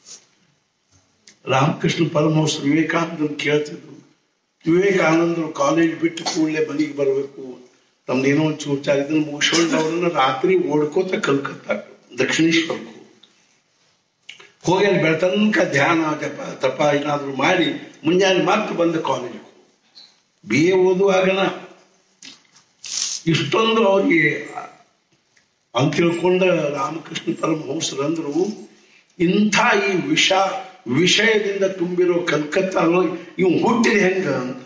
ರಾಮಕೃಷ್ಣ ಪರಮಹಂಸ ವಿವೇಕಾನಂದನ್ ಕೇಳ್ತಿದ್ರು ವಿವೇಕಾನಂದರು ಕಾಲೇಜ್ ಬಿಟ್ಟು ಕೂಡಲೇ ಮನೆಗೆ ಬರಬೇಕು ತಮ್ದೇನೋ ಒಂದು ಚೂರ್ಚಾರ ಇದನ್ನ ಮುಗಿಸ್ಕೊಂಡು ಅವ್ರನ್ನ ರಾತ್ರಿ ಓಡ್ಕೋತ ಕಲ್ಕತ್ತಾ ದಕ್ಷಿಣೇಶ್ವರಕ್ಕೂ ಹೋಗಿ ಅಲ್ಲಿ ಬೆಳತನಕ ಧ್ಯಾನ ಜಪ ತಪ ಏನಾದ್ರು ಮಾಡಿ ಮುಂಜಾನೆ ಮತ್ತೆ ಬಂದ ಕಾಲೇಜಿಗೆ ಬಿ ಎ ಓದುವಾಗನ ಇಷ್ಟೊಂದು ಅವ್ರಿಗೆ ಅಂತ ತಿಳ್ಕೊಂಡ ರಾಮಕೃಷ್ಣ ಪರಮಹಂಸರಂದ್ರು ಇಂಥ ಈ ವಿಷ ವಿಷಯದಿಂದ ತುಂಬಿರೋ ಕಲ್ಕತ್ತಾ ಇವ್ ಹುಟ್ಟಿದ ಹೆಂಗ ಅಂತ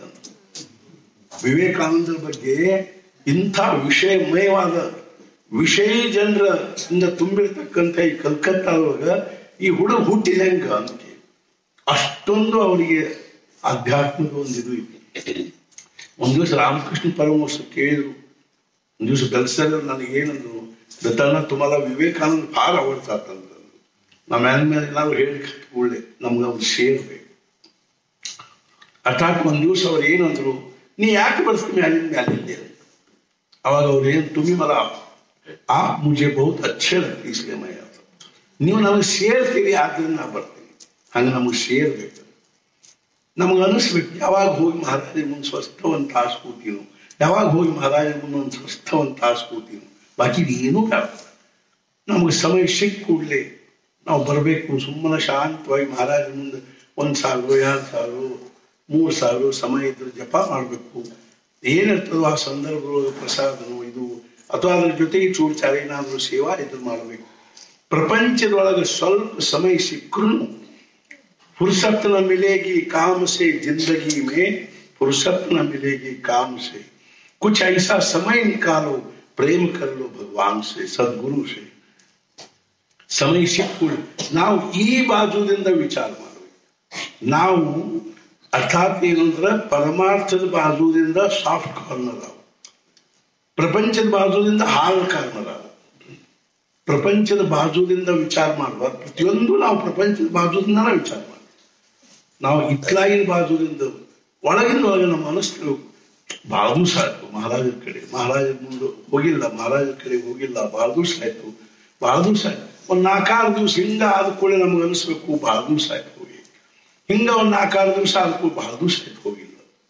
ವಿವೇಕಾನಂದರ ಬಗ್ಗೆ ಇಂಥ ವಿಷಯಮಯವಾದ ವಿಷಯ ಜನರ ಇಂದ ತುಂಬಿರ್ತಕ್ಕಂಥ ಈ ಕಲ್ಕತ್ತಾದೊಳಗ ಈ ಹುಡುಗ ಹುಟ್ಟಿದ ಹೆಂಗ ಅಂತ ಅಷ್ಟೊಂದು ಅವರಿಗೆ ಆಧ್ಯಾತ್ಮಿಕ ಒಂದು ಇದು ಇದೆ ಒಂದ್ ದಿವಸ ರಾಮಕೃಷ್ಣ ಪರಮಹಂಸ ಕೇಳಿದ್ರು ಒಂದ್ ದಿವಸ ಬೆಲ್ಸರ್ ನನಗೆ ಏನಂದ್ರು ದತ್ತಣ್ಣ ತುಮಾಲ ವಿವೇಕಾನಂದ ಭಾಳ आवडतात ನಮ್ಮ ಮ್ಯಾಲ ಮೇಲೆ ಏನಾದ್ರು ಹೇಳಿ ಕೂಡಲೇ ನಮ್ಗೆ ಅವ್ರು ಸೇರ್ಬೇಕು ಅರ್ಥಾತ್ ಒಂದ್ ದಿವಸ ಅವ್ರು ಏನಂದ್ರು ನೀ ಯಾಕೆ ಬರ್ತೀನಿ ಮ್ಯಾಲಿನ ಮ್ಯಾಲಿಂದೆ ಅಂತ ಅವಾಗ ಅವ್ರು ಏನ್ ತುಮಿ ಮಲ ಆಪ್ ಮುಜೆ ಬಹುತ್ ಅಚ್ಚೆ ಲಗ್ತಿ ಇಸ್ಲಿಯೇ ಮೈ ಆತ ನೀವು ನಮಗೆ ಸೇರ್ತೀವಿ ಆದ್ರಿಂದ ನಾ ಬರ್ತೀನಿ ಹಂಗ ನಮಗೆ ಸೇರ್ಬೇಕು ನಮಗೆ ಅನಿಸ್ಬೇಕು ಯಾವಾಗ ಹೋಗಿ ಮಹಾರಾಜರ ಮುಂದೆ ಸ್ವಸ್ಥ ಒಂದು ತಾಸು ಕೂತೀನೋ ಯಾವಾಗ ಹೋಗಿ ಮಹಾರಾಜರ ಮುಂದೆ ಒಂದು ಸ್ವಸ್ಥ ಒಂದು ತಾಸು ಕೂತೀನೋ ಬಾಕಿ ಏನೂ ಬೇಡ ನಮಗೆ ಸಮಯ ಸಿಕ್ಕ ಕೂಡಲೇ ನಾವು ಬರಬೇಕು ಸುಮ್ಮನೆ ಶಾಂತವಾಗಿ ಮಹಾರಾಜರ ಮುಂದೆ ಒಂದು ಸಾವಿರ ಎರಡು ಸಾವಿರ ಮೂರು ಸಾವಿರ ಸಮಯ ಇದ್ರೆ ಜಪ ಮಾಡಬೇಕು ಏನಿರ್ತದೋ ಆ ಸಂದರ್ಭದೊಳಗೆ ಪ್ರಸಾದನೋ ಇದು ಅಥವಾ ಅದ್ರ ಜೊತೆಗೆ ಚೂರ್ಚಾರ ಏನಾದರೂ ಸೇವಾ ಇದ್ರು ಮಾಡಬೇಕು ಪ್ರಪಂಚದೊಳಗೆ ಸ್ವಲ್ಪ ಸಮಯ ಸಿಕ್ಕರೂ फुर्सत न मिलेगी काम से जिंदगी में फुर्सत न मिलेगी काम से कुछ ऐसा समय निकालो प्रेम कर लो भगवान से सद्गुरु से ಸಮಯ ಸಿಕ್ಕುಳು ನಾವು ಈ ಬಾಜುದಿಂದ ವಿಚಾರ ಮಾಡಬೇಕು ನಾವು ಅರ್ಥಾತ್ ಏನಂದ್ರೆ ಪರಮಾರ್ಥದ ಬಾಜುದಿಂದ ಸಾಫ್ಟ್ ಕಾರ್ನರ್ ಅವು ಪ್ರಪಂಚದ ಬಾಜುದಿಂದ ಹಾರ್ಡ್ ಕಾರ್ನರ್ ಅವು ಪ್ರಪಂಚದ ಬಾಜುದಿಂದ ವಿಚಾರ ಮಾಡಬಾರ್ದು ಪ್ರತಿಯೊಂದು ನಾವು ಪ್ರಪಂಚದ ಬಾಜುದಿಂದ ವಿಚಾರ ಮಾಡ್ತೀವಿ ನಾವು ಇತ್ಲಾಗಿನ ಬಾಜುದಿಂದ ಒಳಗಿನ ಒಳಗೆ ನಮ್ಮ ಮನಸ್ಸು ಬಹಳ ದಿವಸ ಆಯ್ತು ಮಹಾರಾಜರ ಕಡೆ ಮಹಾರಾಜರ ಮುಂದೆ ಹೋಗಿಲ್ಲ ಮಹಾರಾಜರ ಕಡೆ ಹೋಗಿಲ್ಲ ಬಹಳ ದಿವಸ ಆಯ್ತು ಬಹಳ ದಿವಸ ಆಯ್ತು ಒಂದ್ ನಾಲ್ಕಾರು ದಿವಸ ಹಿಂಗ ಆದ ಕೂಡಲೇ ನಮ್ಗೆ ಅನಿಸ್ಬೇಕು ಬಹಳ ದಿವಸ ಆಯ್ತು ಹೋಗಿ ಹಿಂಗ ಒಂದ್ ನಾಲ್ಕಾರು ದಿವಸ ಆದ ಕೂಡ ಬಹಳ ದಿವಸ ಆಯ್ತು ಹೋಗಿಲ್ಲ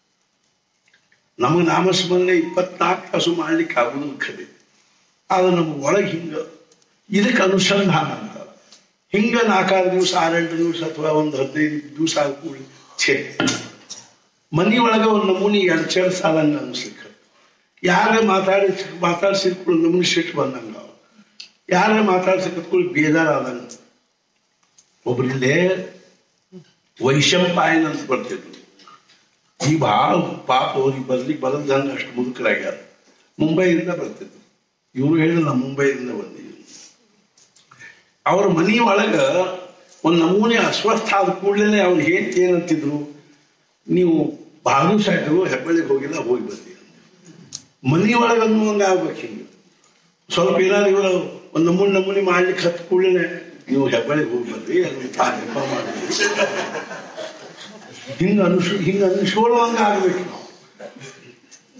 ನಮಗೆ ನಾಮಸ್ಮರಣೆ ಇಪ್ಪತ್ನಾಲ್ಕು ತಾಸು ಮಾಡ್ಲಿಕ್ಕೆ ಆಗುದು ಖರೆ ಆದ್ರೆ ನಮ್ಗೆ ಒಳಗೆ ಹಿಂಗ ಇದಕ್ಕೆ ಅನುಸಂಧಾನ ಅಂತ ಹಿಂಗ ನಾಲ್ಕಾರು ದಿವಸ ಆರೆಂಟು ದಿವಸ ಅಥವಾ ಒಂದು ಹದಿನೈದು ದಿವಸ ಆದ ಕೂಡಲೇ ಛೇ ಮನಿ ಒಳಗೆ ಒಂದು ನಮೂನಿ ಎರಡ್ ಸಾಲಂಗ ಅನ್ಸ್ಲಿಕ್ಕೆ ಯಾರೇ ಮಾತಾಡಿ ಮಾತಾಡ್ಸಿದ್ಕೊಳ್ಳಿ ನಮೂನಿ ಸಿಟ್ಟು ಬಂದಂಗ ಯಾರೇ ಮಾತಾಡ್ಸಕತ್ಕೊಳ್ಳಿ ಬೇಜಾರಾದಂಗ ಒಬ್ರಿಲ್ಲೇ ವೈಶಂಪಾಯನ್ ಅಂತ ಬರ್ತಿದ್ರು ಈ ಬಹಳ ಪಾಪ ಅವ್ರಿಗೆ ಬರ್ಲಿಕ್ಕೆ ಬರದಂಗ ಅಷ್ಟು ಮುದುಕರಾಗ್ಯಾರ ಮುಂಬೈಯಿಂದ ಬರ್ತಿದ್ರು ಇವ್ರು ಹೇಳಿಲ್ಲ ಮುಂಬೈದಿಂದ ಬಂದಿದ್ರು ಅವ್ರ ಮನಿ ಒಳಗ ಒಂದ್ ನಮೂನೆ ಅಸ್ವಸ್ಥ ಆದ ಕೂಡಲೇ ಅವ್ರು ಏನ್ ಏನಂತಿದ್ರು ನೀವು ಬಹಳ ದಿವಸ ಆಯ್ತು ಹೆಬ್ಬಳ್ಳಿಗೆ ಹೋಗಿಲ್ಲ ಹೋಗಿ ಬಂದಿ ಮನಿ ಒಳಗ ಅನ್ನುವಂಗ ಆಗ್ಬೇಕು ಹಿಂಗ ಸ್ವಲ್ಪ ಏನಾದ್ರು ಇವರು ಒಂದ್ ನಮೂನಿ ನಮೂನಿ ಮಾಡ್ಲಿಕ್ಕೆ ಹತ್ತು ಕೂಡಲೇ ನೀವು ಹೆಬ್ಬಳ್ಳಿಗೆ ಹೋಗಿ ಬಂದ್ರಿ ಅಲ್ಲಿ ತಾ ಜಪ ಮಾಡಿ ಹಿಂಗ ಅನುಸ್ ಹಿಂಗ ಅನಿಸ್ಕೊಳ್ಳುವಂಗ ಆಗ್ಬೇಕು ನಾವು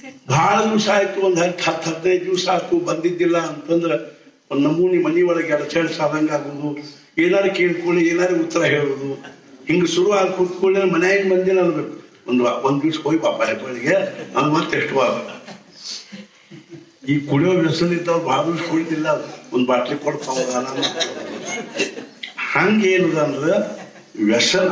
ಬಹಳ ದಿವಸ ಆಯ್ತು ಒಂದ್ ಹತ್ತು ಹತ್ತು ಹದಿನೈದು ದಿವಸ ಆಯ್ತು ಬಂದಿದ್ದಿಲ್ಲ ಅಂತಂದ್ರ ಒಂದ್ ನಮೂನಿ ಮನಿ ಒಳಗೆ ಅಡಚಣೆ ಸಾದಂಗ ಆಗುದು ಏನಾರು ಕೇಳ್ಕೊಳ್ಳಿ ಏನಾರು ಉತ್ತರ ಹೇಳುದು ಹಿಂಗ ಶುರು ಆಗಿ ಕೂತ್ಕೊಳ್ಳಿ ಮನ್ಯಾಗ ಬಂದಿಲ್ಲ ಅನ್ಬೇಕು ಒಂದು ಒಂದ್ ದಿವ್ಸ ಹೋಗಿ ಪಾಪ ಹೆಬ್ಬಳಿಗೆ ಅದು ಮತ್ತೆ ಎಷ್ಟು ವಾರ ಈ ಕುಡಿಯೋ ವ್ಯಸನ ಇದ್ದವ್ರು ಬಹಳ ದಿವ್ಸ ಕುಡಿದಿಲ್ಲ ಒಂದ್ ಬಾಟ್ಲಿ ಕೊಡ್ತಾವ ಹಂಗೇನದ ಅಂದ್ರ ವ್ಯಸನ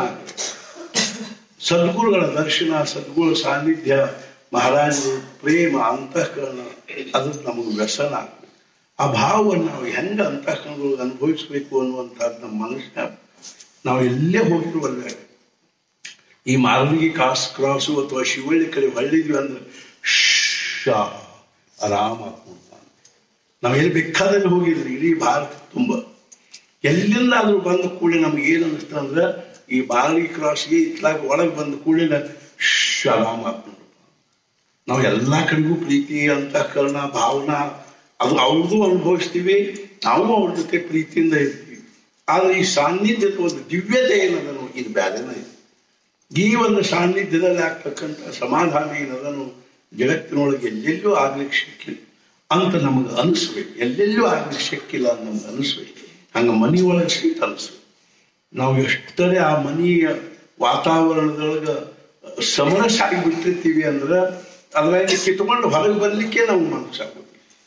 ಸದ್ಗುರುಗಳ ದರ್ಶನ ಸದ್ಗುರು ಸಾನ್ನಿಧ್ಯ ಮಹಾರಾಜರು ಪ್ರೇಮ ಅಂತಃಕರಣ ಅದು ನಮಗೆ ವ್ಯಸನ ಆಗ್ಬೇಕು ಆ ಭಾವವನ್ನು ನಾವು ಹೆಂಗ ಅಂತಃಕರಣದೊಳಗೆ ಅನುಭವಿಸ್ಬೇಕು ಅನ್ನುವಂಥದ್ದು ನಮ್ಮ ಮನುಷ್ಯ ನಾವು ಎಲ್ಲೇ ಹೋಗಿರುವಲ್ಲ ಈ ಮಾರ್ವಿಗೆ ಕಾಸ್ ಕ್ರಾಸು ಅಥವಾ ಶಿವಳ್ಳಿ ಕಡೆ ಹೊಳ್ಳಿದ್ವಿ ಅಂದ್ರೆ ಶಾ ಆರಾಮ ಕೂಡ್ತಾನೆ ನಾವು ಎಲ್ಲಿ ಬೇಕಾದಲ್ಲಿ ಹೋಗಿದ್ರಿ ಇಡೀ ಭಾರತ ತುಂಬ ಎಲ್ಲಿಂದಾದ್ರೂ ಬಂದ ಕೂಡಲೇ ನಮ್ಗೆ ಏನ್ ಅನಿಸ್ತ ಅಂದ್ರೆ ಈ ಬಾರ್ಗಿ ಕ್ರಾಸ್ಗೆ ಇತ್ಲಾಗ ಒಳಗೆ ಬಂದ ಕೂಡಲೇ ಆರಾಮ ಆಗ್ಬಿಡ್ತು ನಾವು ಎಲ್ಲಾ ಕಡೆಗೂ ಪ್ರೀತಿ ಅಂತಃಕರಣ ಭಾವನಾ ಅದು ಅವ್ರದ್ದು ಅನುಭವಿಸ್ತೀವಿ ನಾವು ಅವ್ರ ಜೊತೆ ಪ್ರೀತಿಯಿಂದ ಇರ್ತೀವಿ ಆದ್ರೆ ಈ ಸಾನ್ನಿಧ್ಯದ ಒಂದು ದಿವ್ಯತೆ ಏನದನು ಇದು ಬ್ಯಾರೆನ ಇದೆ ಈ ಒಂದು ಸಾನ್ನಿಧ್ಯದಲ್ಲಿ ಆಗ್ತಕ್ಕಂಥ ಸಮಾಧಾನ ಏನದನು ಜಗತ್ತಿನೊಳಗೆ ಎಲ್ಲೆಲ್ಲೂ ಆಗ್ಲಿಕ್ಕೆ ಸಿಕ್ಕಿಲ್ಲ ಅಂತ ನಮಗೆ ಅನಿಸ್ಬೇಕು ಎಲ್ಲೆಲ್ಲೂ ಆಗ್ಲಿಕ್ಕೆ ಸಿಕ್ಕಿಲ್ಲ ಅಂತ ನಮ್ಗೆ ಅನಿಸ್ಬೇಕು ಹಂಗ ಮನಿ ಒಳಗೆ ಸಹಿತ ಅನಿಸ್ಬೇಕು ನಾವು ಎಷ್ಟರೇ ಆ ಮನೆಯ ವಾತಾವರಣದೊಳಗ ಸಮರಸ ಆಗಿ ಬಿಟ್ಟಿರ್ತೀವಿ ಅಂದ್ರೆ ಅದ್ರಾಗ ಕಿತ್ಕೊಂಡು ಹೊರಗೆ ಬರ್ಲಿಕ್ಕೆ ನಾವು ಮನಸ್ಸಾಗೋದು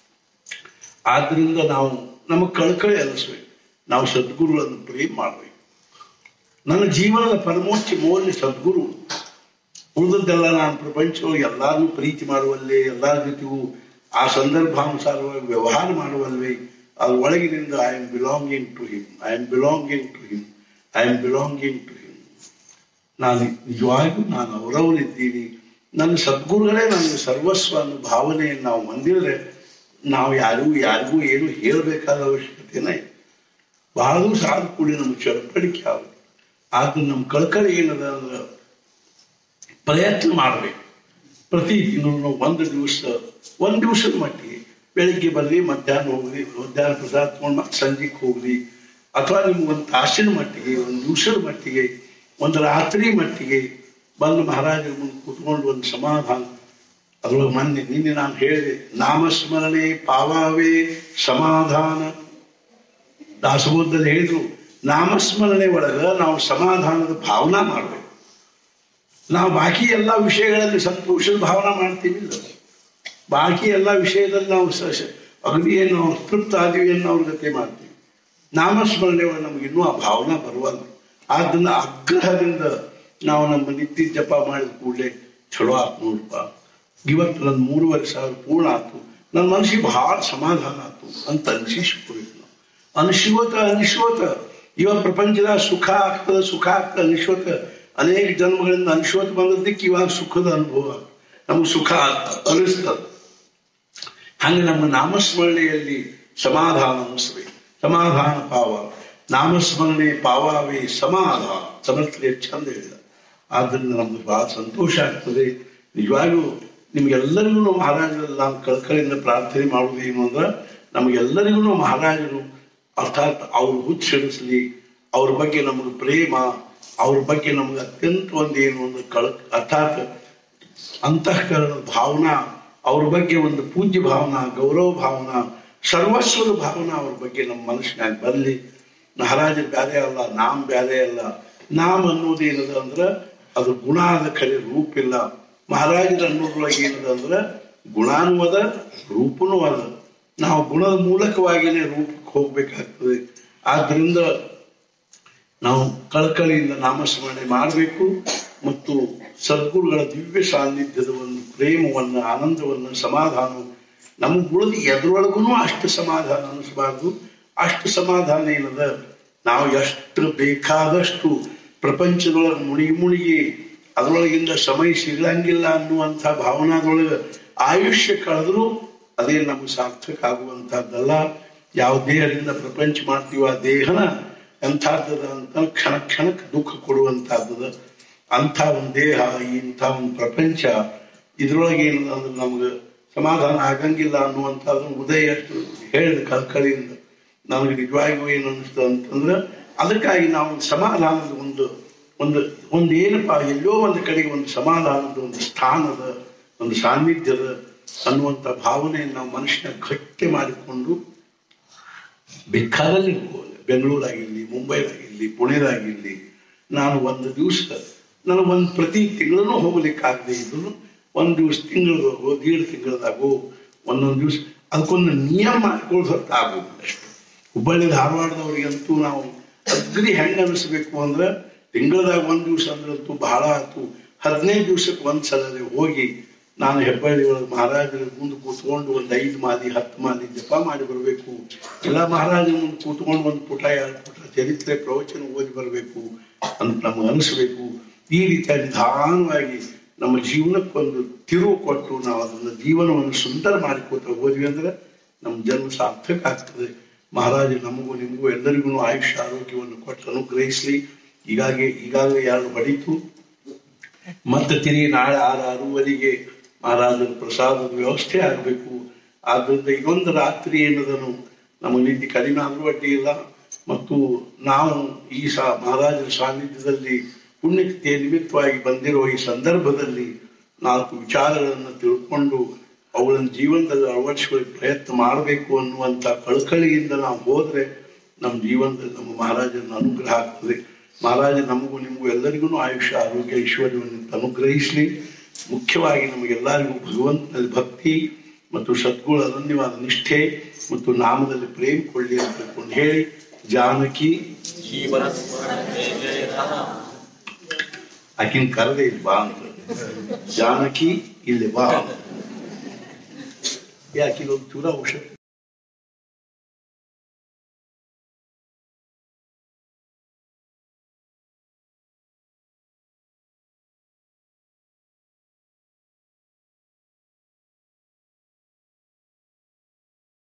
ಆದ್ರಿಂದ ನಾವು ನಮ್ಮ ಕಳ್ಕಳಿ ಅನಿಸ್ಬೇಕು ನಾವು ಸದ್ಗುರುಗಳನ್ನು ಪ್ರೇಮ ಮಾಡ್ಬೇಕು ನನ್ನ ಜೀವನದ ಪರಮೋಚ್ಚ ಮೌಲ್ಯ ಸದ್ಗುರು ಉಳಿದದ್ದೆಲ್ಲ ನಾನು ಪ್ರಪಂಚದೊಳಗೆ ಎಲ್ಲಾರನ್ನೂ ಪ್ರೀತಿ ಮಾಡುವಲ್ಲೇ ಎಲ್ಲಾರ ಜೊತೆಗೂ ಆ ಸಂದರ್ಭಾನುಸಾರವಾಗಿ ವ್ಯವಹಾರ ಮಾಡುವಲ್ವೇ ಅದ್ರ ಒಳಗಿನಿಂದ I am belonging to him I am belonging to him I am belonging to him ನಾನು ನಿಜವಾಗಿಯೂ ನಾನು ಅವರವರಿದ್ದೀನಿ ನನ್ನ ಸದ್ಗುರುಗಳೇ ನನಗೆ ಸರ್ವಸ್ವ ಅನ್ನೋ ಭಾವನೆಯನ್ನು ನಾವು ಹೊಂದಿದ್ರೆ ನಾವು ಯಾರಿಗೂ ಯಾರಿಗೂ ಏನು ಹೇಳಬೇಕಾದ ಅವಶ್ಯಕತೆನೇ ಇಲ್ಲ. ಬಹಳ ದಿವಸ ಆದ ಕೂಡ ನಮ್ಗೆ ಚಡಪಡಿಕೆ ಆಗುತ್ತೆ ಆದ್ರೆ ನಮ್ಮ ಕಳ್ಕಳಿ ಏನದ ಅಂದ್ರೆ ಪ್ರಯತ್ನ ಮಾಡ್ಬೇಕು ಪ್ರತಿ ತಿಂಗಳು ಒಂದು ದಿವಸ ಒಂದು ದಿವಸದ ಮಟ್ಟಿಗೆ ಬೆಳಿಗ್ಗೆ ಬರ್ರಿ ಮಧ್ಯಾಹ್ನ ಹೋಗ್ರಿ ಮಧ್ಯಾಹ್ನ ಪ್ರಸಾದ ತಗೊಂಡು ಮತ್ತೆ ಸಂಜೆಗೆ ಹೋಗ್ರಿ ಅಥವಾ ನಿಮ್ಗೆ ಒಂದು ತಾಸಿನ ಮಟ್ಟಿಗೆ ಒಂದು ದಿವಸದ ಮಟ್ಟಿಗೆ ಒಂದು ರಾತ್ರಿ ಮಟ್ಟಿಗೆ ಬಂದು ಮಹಾರಾಜರ ಮುಂದೆ ಕೂತ್ಕೊಂಡು ಒಂದು ಸಮಾಧಾನ ಅದ್ರೊಳಗೆ ಮೊನ್ನೆ ನಿನ್ನೆ ನಾನು ಹೇಳಿದೆ ನಾಮಸ್ಮರಣೆ ಪಾವಾವೇ ಸಮಾಧಾನ ದಾಸಬೋಧದಲ್ಲಿ ಹೇಳಿದ್ರು ನಾಮಸ್ಮರಣೆ ಒಳಗ ನಾವು ಸಮಾಧಾನದ ಭಾವನಾ ಮಾಡ್ಬೇಕು ನಾವು ಬಾಕಿ ಎಲ್ಲ ವಿಷಯಗಳಲ್ಲಿ ಸಂತೋಷದ ಭಾವನಾ ಮಾಡ್ತೀವಿ ಬಾಕಿ ಎಲ್ಲ ವಿಷಯದಲ್ಲಿ ನಾವು ಸ- ಸ- ಅಗದಿ ಏನು ನಾವು ತೃಪ್ತ ಆದಿವಿ ಅನ್ನೋ ಅವ್ರ ಗತಿ ಮಾಡ್ತೀವಿ ನಾಮಸ್ಮರಣೆ ಒಳಗೆ ನಮ್ಗೆ ಇನ್ನೂ ಆ ಭಾವನಾ ಬರುವಲ್ಲ ಆದ್ರಿಂದ ಆಗ್ರಹದಿಂದ ನಾವು ನಮ್ಮ ನಿತ್ಯ ಜಪ ಮಾಡಿದ ಕೂಡಲೇ ಚಲೋ ಆತು ನೋಡಪ್ಪ ಇವತ್ತು ನನ್ನ ಮೂರುವರೆ ಸಾವಿರ ಪೂರ್ಣ ಆತು ನನ್ನ ಮನಸ್ಸಿಗೆ ಬಹಳ ಸಮಾಧಾನ ಆತು ಅಂತ ಅನಿಸಿಸ್ಕೊಬೇಕು ನಾವು ಅನಿಶ್ವತ ಅನಿಶ್ವತ ಇವಾಗ ಪ್ರಪಂಚದ ಸುಖ ಆಗ್ತದ ಸುಖ ಆಗ್ತದ ಅನಿಶ್ವತ ಅನೇಕ ಜನ್ಮಗಳಿಂದ ಅನಿಶ್ವತ ಬಂದದ್ದಕ್ಕೆ ಇವಾಗ ಸುಖದ ಅನುಭವ ನಮ್ಗೆ ಸುಖ ಅನಿಸ್ತದ ಹಂಗೆ ನಮ್ಮ ನಾಮಸ್ಮರಣೆಯಲ್ಲಿ ಸಮಾಧಾನ ಅನಿಸ್ಬೇಕು ಸಮಾಧಾನ ಪಾವ ನಾಮಸ್ಮರಣೆ ಪಾವಾವೇ ಸಮಾಧಾನ ಸಮರ್ಥನೆ ಚಂದ ಹೇಳಿದ ಆದ್ರಿಂದ ನಮ್ಗೆ ಬಹಳ ಸಂತೋಷ ಆಗ್ತದೆ ನಿಜವಾಗ್ಲೂ ನಿಮ್ಗೆಲ್ಲರಿಗೂ ಮಹಾರಾಜರಲ್ಲಿ ನಾನು ಕಳ್ಕಳಿಂದ ಪ್ರಾರ್ಥನೆ ಮಾಡುವುದು ಏನು ಅಂದ್ರೆ ನಮಗೆಲ್ಲರಿಗೂ ಮಹಾರಾಜರು ಅರ್ಥಾತ್ ಅವ್ರು ಹುಚ್ಚಿಡಿಸ್ಲಿ ಅವ್ರ ಬಗ್ಗೆ ನಮಗೆ ಪ್ರೇಮ ಅವ್ರ ಬಗ್ಗೆ ನಮಗೆ ಅತ್ಯಂತ ಒಂದು ಏನು ಒಂದು ಕಳ ಅರ್ಥಾತ್ ಅಂತಃಕರಣದ ಭಾವನಾ ಅವ್ರ ಬಗ್ಗೆ ಒಂದು ಪೂಜ್ಯ ಭಾವನಾ ಗೌರವ ಭಾವನಾ ಸರ್ವಸ್ವದ ಭಾವನಾ ಅವ್ರ ಬಗ್ಗೆ ನಮ್ಮ ಮನಸ್ಸಿನಾಗ ಬರಲಿ ಮಹಾರಾಜ ಬ್ಯಾರೆ ಅಲ್ಲ ನಾಮ್ ಬ್ಯಾರೆ ಅಲ್ಲ ನಾಮ್ ಅನ್ನೋದು ಏನದ ಅಂದ್ರ ಅದು ಗುಣ ಅದ ಖರೆ ರೂಪ ಇಲ್ಲ ಮಹಾರಾಜರ ಅನ್ನೋದ್ರೊಳಗೆ ಏನದ ಅಂದ್ರ ಗುಣಾನು ಅದ ರೂಪನೂ ಅದ ನಾವು ಗುಣದ ಮೂಲಕವಾಗಿನೇ ರೂಪಕ್ಕೆ ಹೋಗ್ಬೇಕಾಗ್ತದೆ ಆದ್ರಿಂದ ನಾವು ಕಳಕಳಿಯಿಂದ ನಾಮಸ್ಮರಣೆ ಮಾಡಬೇಕು ಮತ್ತು ಸದ್ಗುರುಗಳ ದಿವ್ಯ ಸಾನ್ನಿಧ್ಯದ ಒಂದು ಪ್ರೇಮವನ್ನು ಆನಂದವನ್ನು ಸಮಾಧಾನ ನಮ್ಮ ಉಳಿದ ಎದ್ರೊಳಗೂ ಅಷ್ಟು ಸಮಾಧಾನ ಅನಿಸಬಾರ್ದು ಅಷ್ಟು ಸಮಾಧಾನ ಏನದ ನಾವು ಎಷ್ಟು ಬೇಕಾದಷ್ಟು ಪ್ರಪಂಚದೊಳಗೆ ಮುಳುಗಿ ಮುಳುಗಿ ಅದರೊಳಗಿಂದ ಸಮಯ ಸಿಗಂಗಿಲ್ಲ ಅನ್ನುವಂಥ ಭಾವನಾದೊಳಗೆ ಆಯುಷ್ಯ ಕಳೆದರೂ ಅದೇ ನಮಗೆ ಸಾರ್ಥಕ ಆಗುವಂತಹದ್ದಲ್ಲ ಯಾವ ದೇಹದಿಂದ ಪ್ರಪಂಚ ಮಾಡ್ತೀವೋ ಆ ದೇಹನ ಎಂಥದ್ದದ ಅಂತ ಕ್ಷಣ ಕ್ಷಣಕ್ಕೆ ದುಃಖ ಕೊಡುವಂತಹದ್ದದ ಅಂಥ ಒಂದು ದೇಹ ಇಂಥ ಒಂದು ಪ್ರಪಂಚ ಇದ್ರೊಳಗೆ ಏನದ ಅಂದ್ರೆ ನಮ್ಗೆ ಸಮಾಧಾನ ಆಗಂಗಿಲ್ಲ ಅನ್ನುವಂಥದ್ದು ಉದಯ ಅಷ್ಟು ಹೇಳಿದ ಕಲ್ಕಳಿಯಿಂದ ನನಗೆ ನಿಜವಾಗಿಯೂ ಏನು ಅನಿಸ್ತು ಅಂತಂದ್ರೆ ಅದಕ್ಕಾಗಿ ನಾವು ಒಂದು ಸಮಾಧಾನದ ಒಂದು ಒಂದು ಒಂದು ಏನಪ್ಪ ಎಲ್ಲೋ ಒಂದು ಕಡೆಗೆ ಒಂದು ಸಮಾಧಾನದ ಒಂದು ಸ್ಥಾನದ ಒಂದು ಸಾನ್ನಿಧ್ಯದ ಅನ್ನುವಂಥ ಭಾವನೆಯನ್ನು ನಾವು ಮನುಷ್ಯನ ಗಟ್ಟಿ ಮಾಡಿಕೊಂಡು ಬೇಕಾದಲ್ಲಿ ಇರ್ಬೋದು ಬೆಂಗಳೂರಾಗಿರ್ಲಿ ಮುಂಬೈದಾಗಿರ್ಲಿ ಪುಣೆದಾಗಿರ್ಲಿ ನಾನು ಒಂದು ದಿವಸ ನಾನು ಒಂದು ಪ್ರತಿ ತಿಂಗಳೂ ಹೋಗ್ಲಿಕ್ಕಾಗದೆ ಇದ್ರು ಒಂದು ದಿವಸ ತಿಂಗಳದಾಗೋ ದೀಡ್ ತಿಂಗಳದಾಗೋ ಒಂದೊಂದು ದಿವಸ ಅದಕ್ಕೊಂದು ನಿಯಮ ಮಾಡ್ಕೊಳ್ಳೋದು ಆಗೋದಿಲ್ಲ ಅಷ್ಟು ಹುಬ್ಬಳ್ಳಿ ಧಾರವಾಡದವ್ರಿಗಂತೂ ನಾವು ಅಗ್ರಿ ಹೆಂಗ ಅನಿಸ್ಬೇಕು ಅಂದ್ರೆ ತಿಂಗಳದಾಗ ಒಂದ್ ದಿವಸ ಅಂದ್ರಂತೂ ಬಹಳ ಆಯ್ತು ಹದಿನೈದು ದಿವಸಕ್ಕೆ ಒಂದ್ ಸಲ ಹೋಗಿ ನಾನು ಹೆಬ್ಬಳ್ಳಿ ಒಳಗೆ ಮಹಾರಾಜರ ಮುಂದೆ ಕೂತ್ಕೊಂಡು ಒಂದ್ ಐದು ಮಾದಿ ಹತ್ತು ಮಾದಿ ಜಪ ಮಾಡಿ ಬರಬೇಕು ಎಲ್ಲ ಮಹಾರಾಜರ ಮುಂದೆ ಕೂತ್ಕೊಂಡು ಒಂದು ಪುಟ ಎರಡು ಪುಟ ಚರಿತ್ರೆ ಪ್ರವಚನ ಓದಿ ಬರಬೇಕು ಅಂತ ನಮ್ಗೆ ಅನಿಸ್ಬೇಕು ಈ ರೀತಿಯ ನಿಧಾನವಾಗಿ ನಮ್ಮ ಜೀವನಕ್ಕೊಂದು ತಿರುವು ಕೊಟ್ಟು ನಾವು ಅದನ್ನ ಜೀವನವನ್ನು ಸುಂದರ ಮಾಡಿಕೊತ ಹೋದ್ವಿ ಅಂದ್ರೆ ನಮ್ಮ ಜನ್ಮ ಸಾರ್ಥಕ ಆಗ್ತದೆ ಮಹಾರಾಜ ನಮಗೂ ನಿಮಗೂ ಎಲ್ಲರಿಗೂ ಆಯುಷ್ಯ ಆರೋಗ್ಯವನ್ನು ಕೊಟ್ಟು ಅನುಗ್ರಹಿಸಲಿ ಹೀಗಾಗಿ ಈಗಾಗಲೇ ಎರಡು ಹೊಡಿತು ಮತ್ತೆ ತಿರುಗಿ ನಾಳೆ ಆರು ಆರೂವರೆಗೆ ಮಹಾರಾಜರ ಪ್ರಸಾದದ ವ್ಯವಸ್ಥೆ ಆಗಬೇಕು ಆದ್ರಿಂದ ಇನ್ನೊಂದು ರಾತ್ರಿ ಏನದನು ನಮಗೆ ನಿದ್ದೆ ಕಡಿಮೆ ಆದ್ರೂ ಅಡ್ಡಿ ಇಲ್ಲ ಮತ್ತು ನಾವು ಈ ಸಾ ಮಹಾರಾಜರ ಸಾನ್ನಿಧ್ಯದಲ್ಲಿ ಪುಣ್ಯತಿಥಿಯ ನಿಮಿತ್ತವಾಗಿ ಬಂದಿರುವ ಈ ಸಂದರ್ಭದಲ್ಲಿ ನಾಲ್ಕು ವಿಚಾರಗಳನ್ನು ತಿಳ್ಕೊಂಡು ಅವುಗಳನ್ನು ಜೀವನದಲ್ಲಿ ಅಳವಡಿಸಿಕೊಳ್ಳಿ ಪ್ರಯತ್ನ ಮಾಡಬೇಕು ಅನ್ನುವಂಥ ಕಳಕಳಿಯಿಂದ ನಾವು ಹೋದ್ರೆ ನಮ್ಮ ಜೀವನದಲ್ಲಿ ನಮ್ಮ ಮಹಾರಾಜನ ಅನುಗ್ರಹ ಆಗ್ತದೆ ಮಹಾರಾಜ ನಮಗೂ ನಿಮಗೂ ಎಲ್ಲರಿಗೂ ಆಯುಷ್ಯ ಆರೋಗ್ಯ ಐಶ್ವರ್ಯವನ್ನು ಅನುಗ್ರಹಿಸಲಿ ಮುಖ್ಯವಾಗಿ ನಮಗೆಲ್ಲರಿಗೂ ಭಗವಂತನಲ್ಲಿ ಭಕ್ತಿ ಮತ್ತು ಸದ್ಗುಣ ಅನನ್ಯವಾದ ನಿಷ್ಠೆ ಮತ್ತು ನಾಮದಲ್ಲಿ ಪ್ರೇಮ ಕೊಳ್ಳಿ ಅಂತ ತಿಳ್ಕೊಂಡು ಹೇಳಿ ಜಾನಕಿ ಜೀವನ ಸ್ಮರಣ ಜಯ ಜಯ ರಾಮ ಆಕಿನ ಕರದೆ ಇಲ್ಲಿ ಬಾ ಅಂತ ಜಾನಕಿ ಇಲ್ಲಿ ಬಾ ಯಾಕಿನ ಒಂದು ಚೂರ ಔಷಧ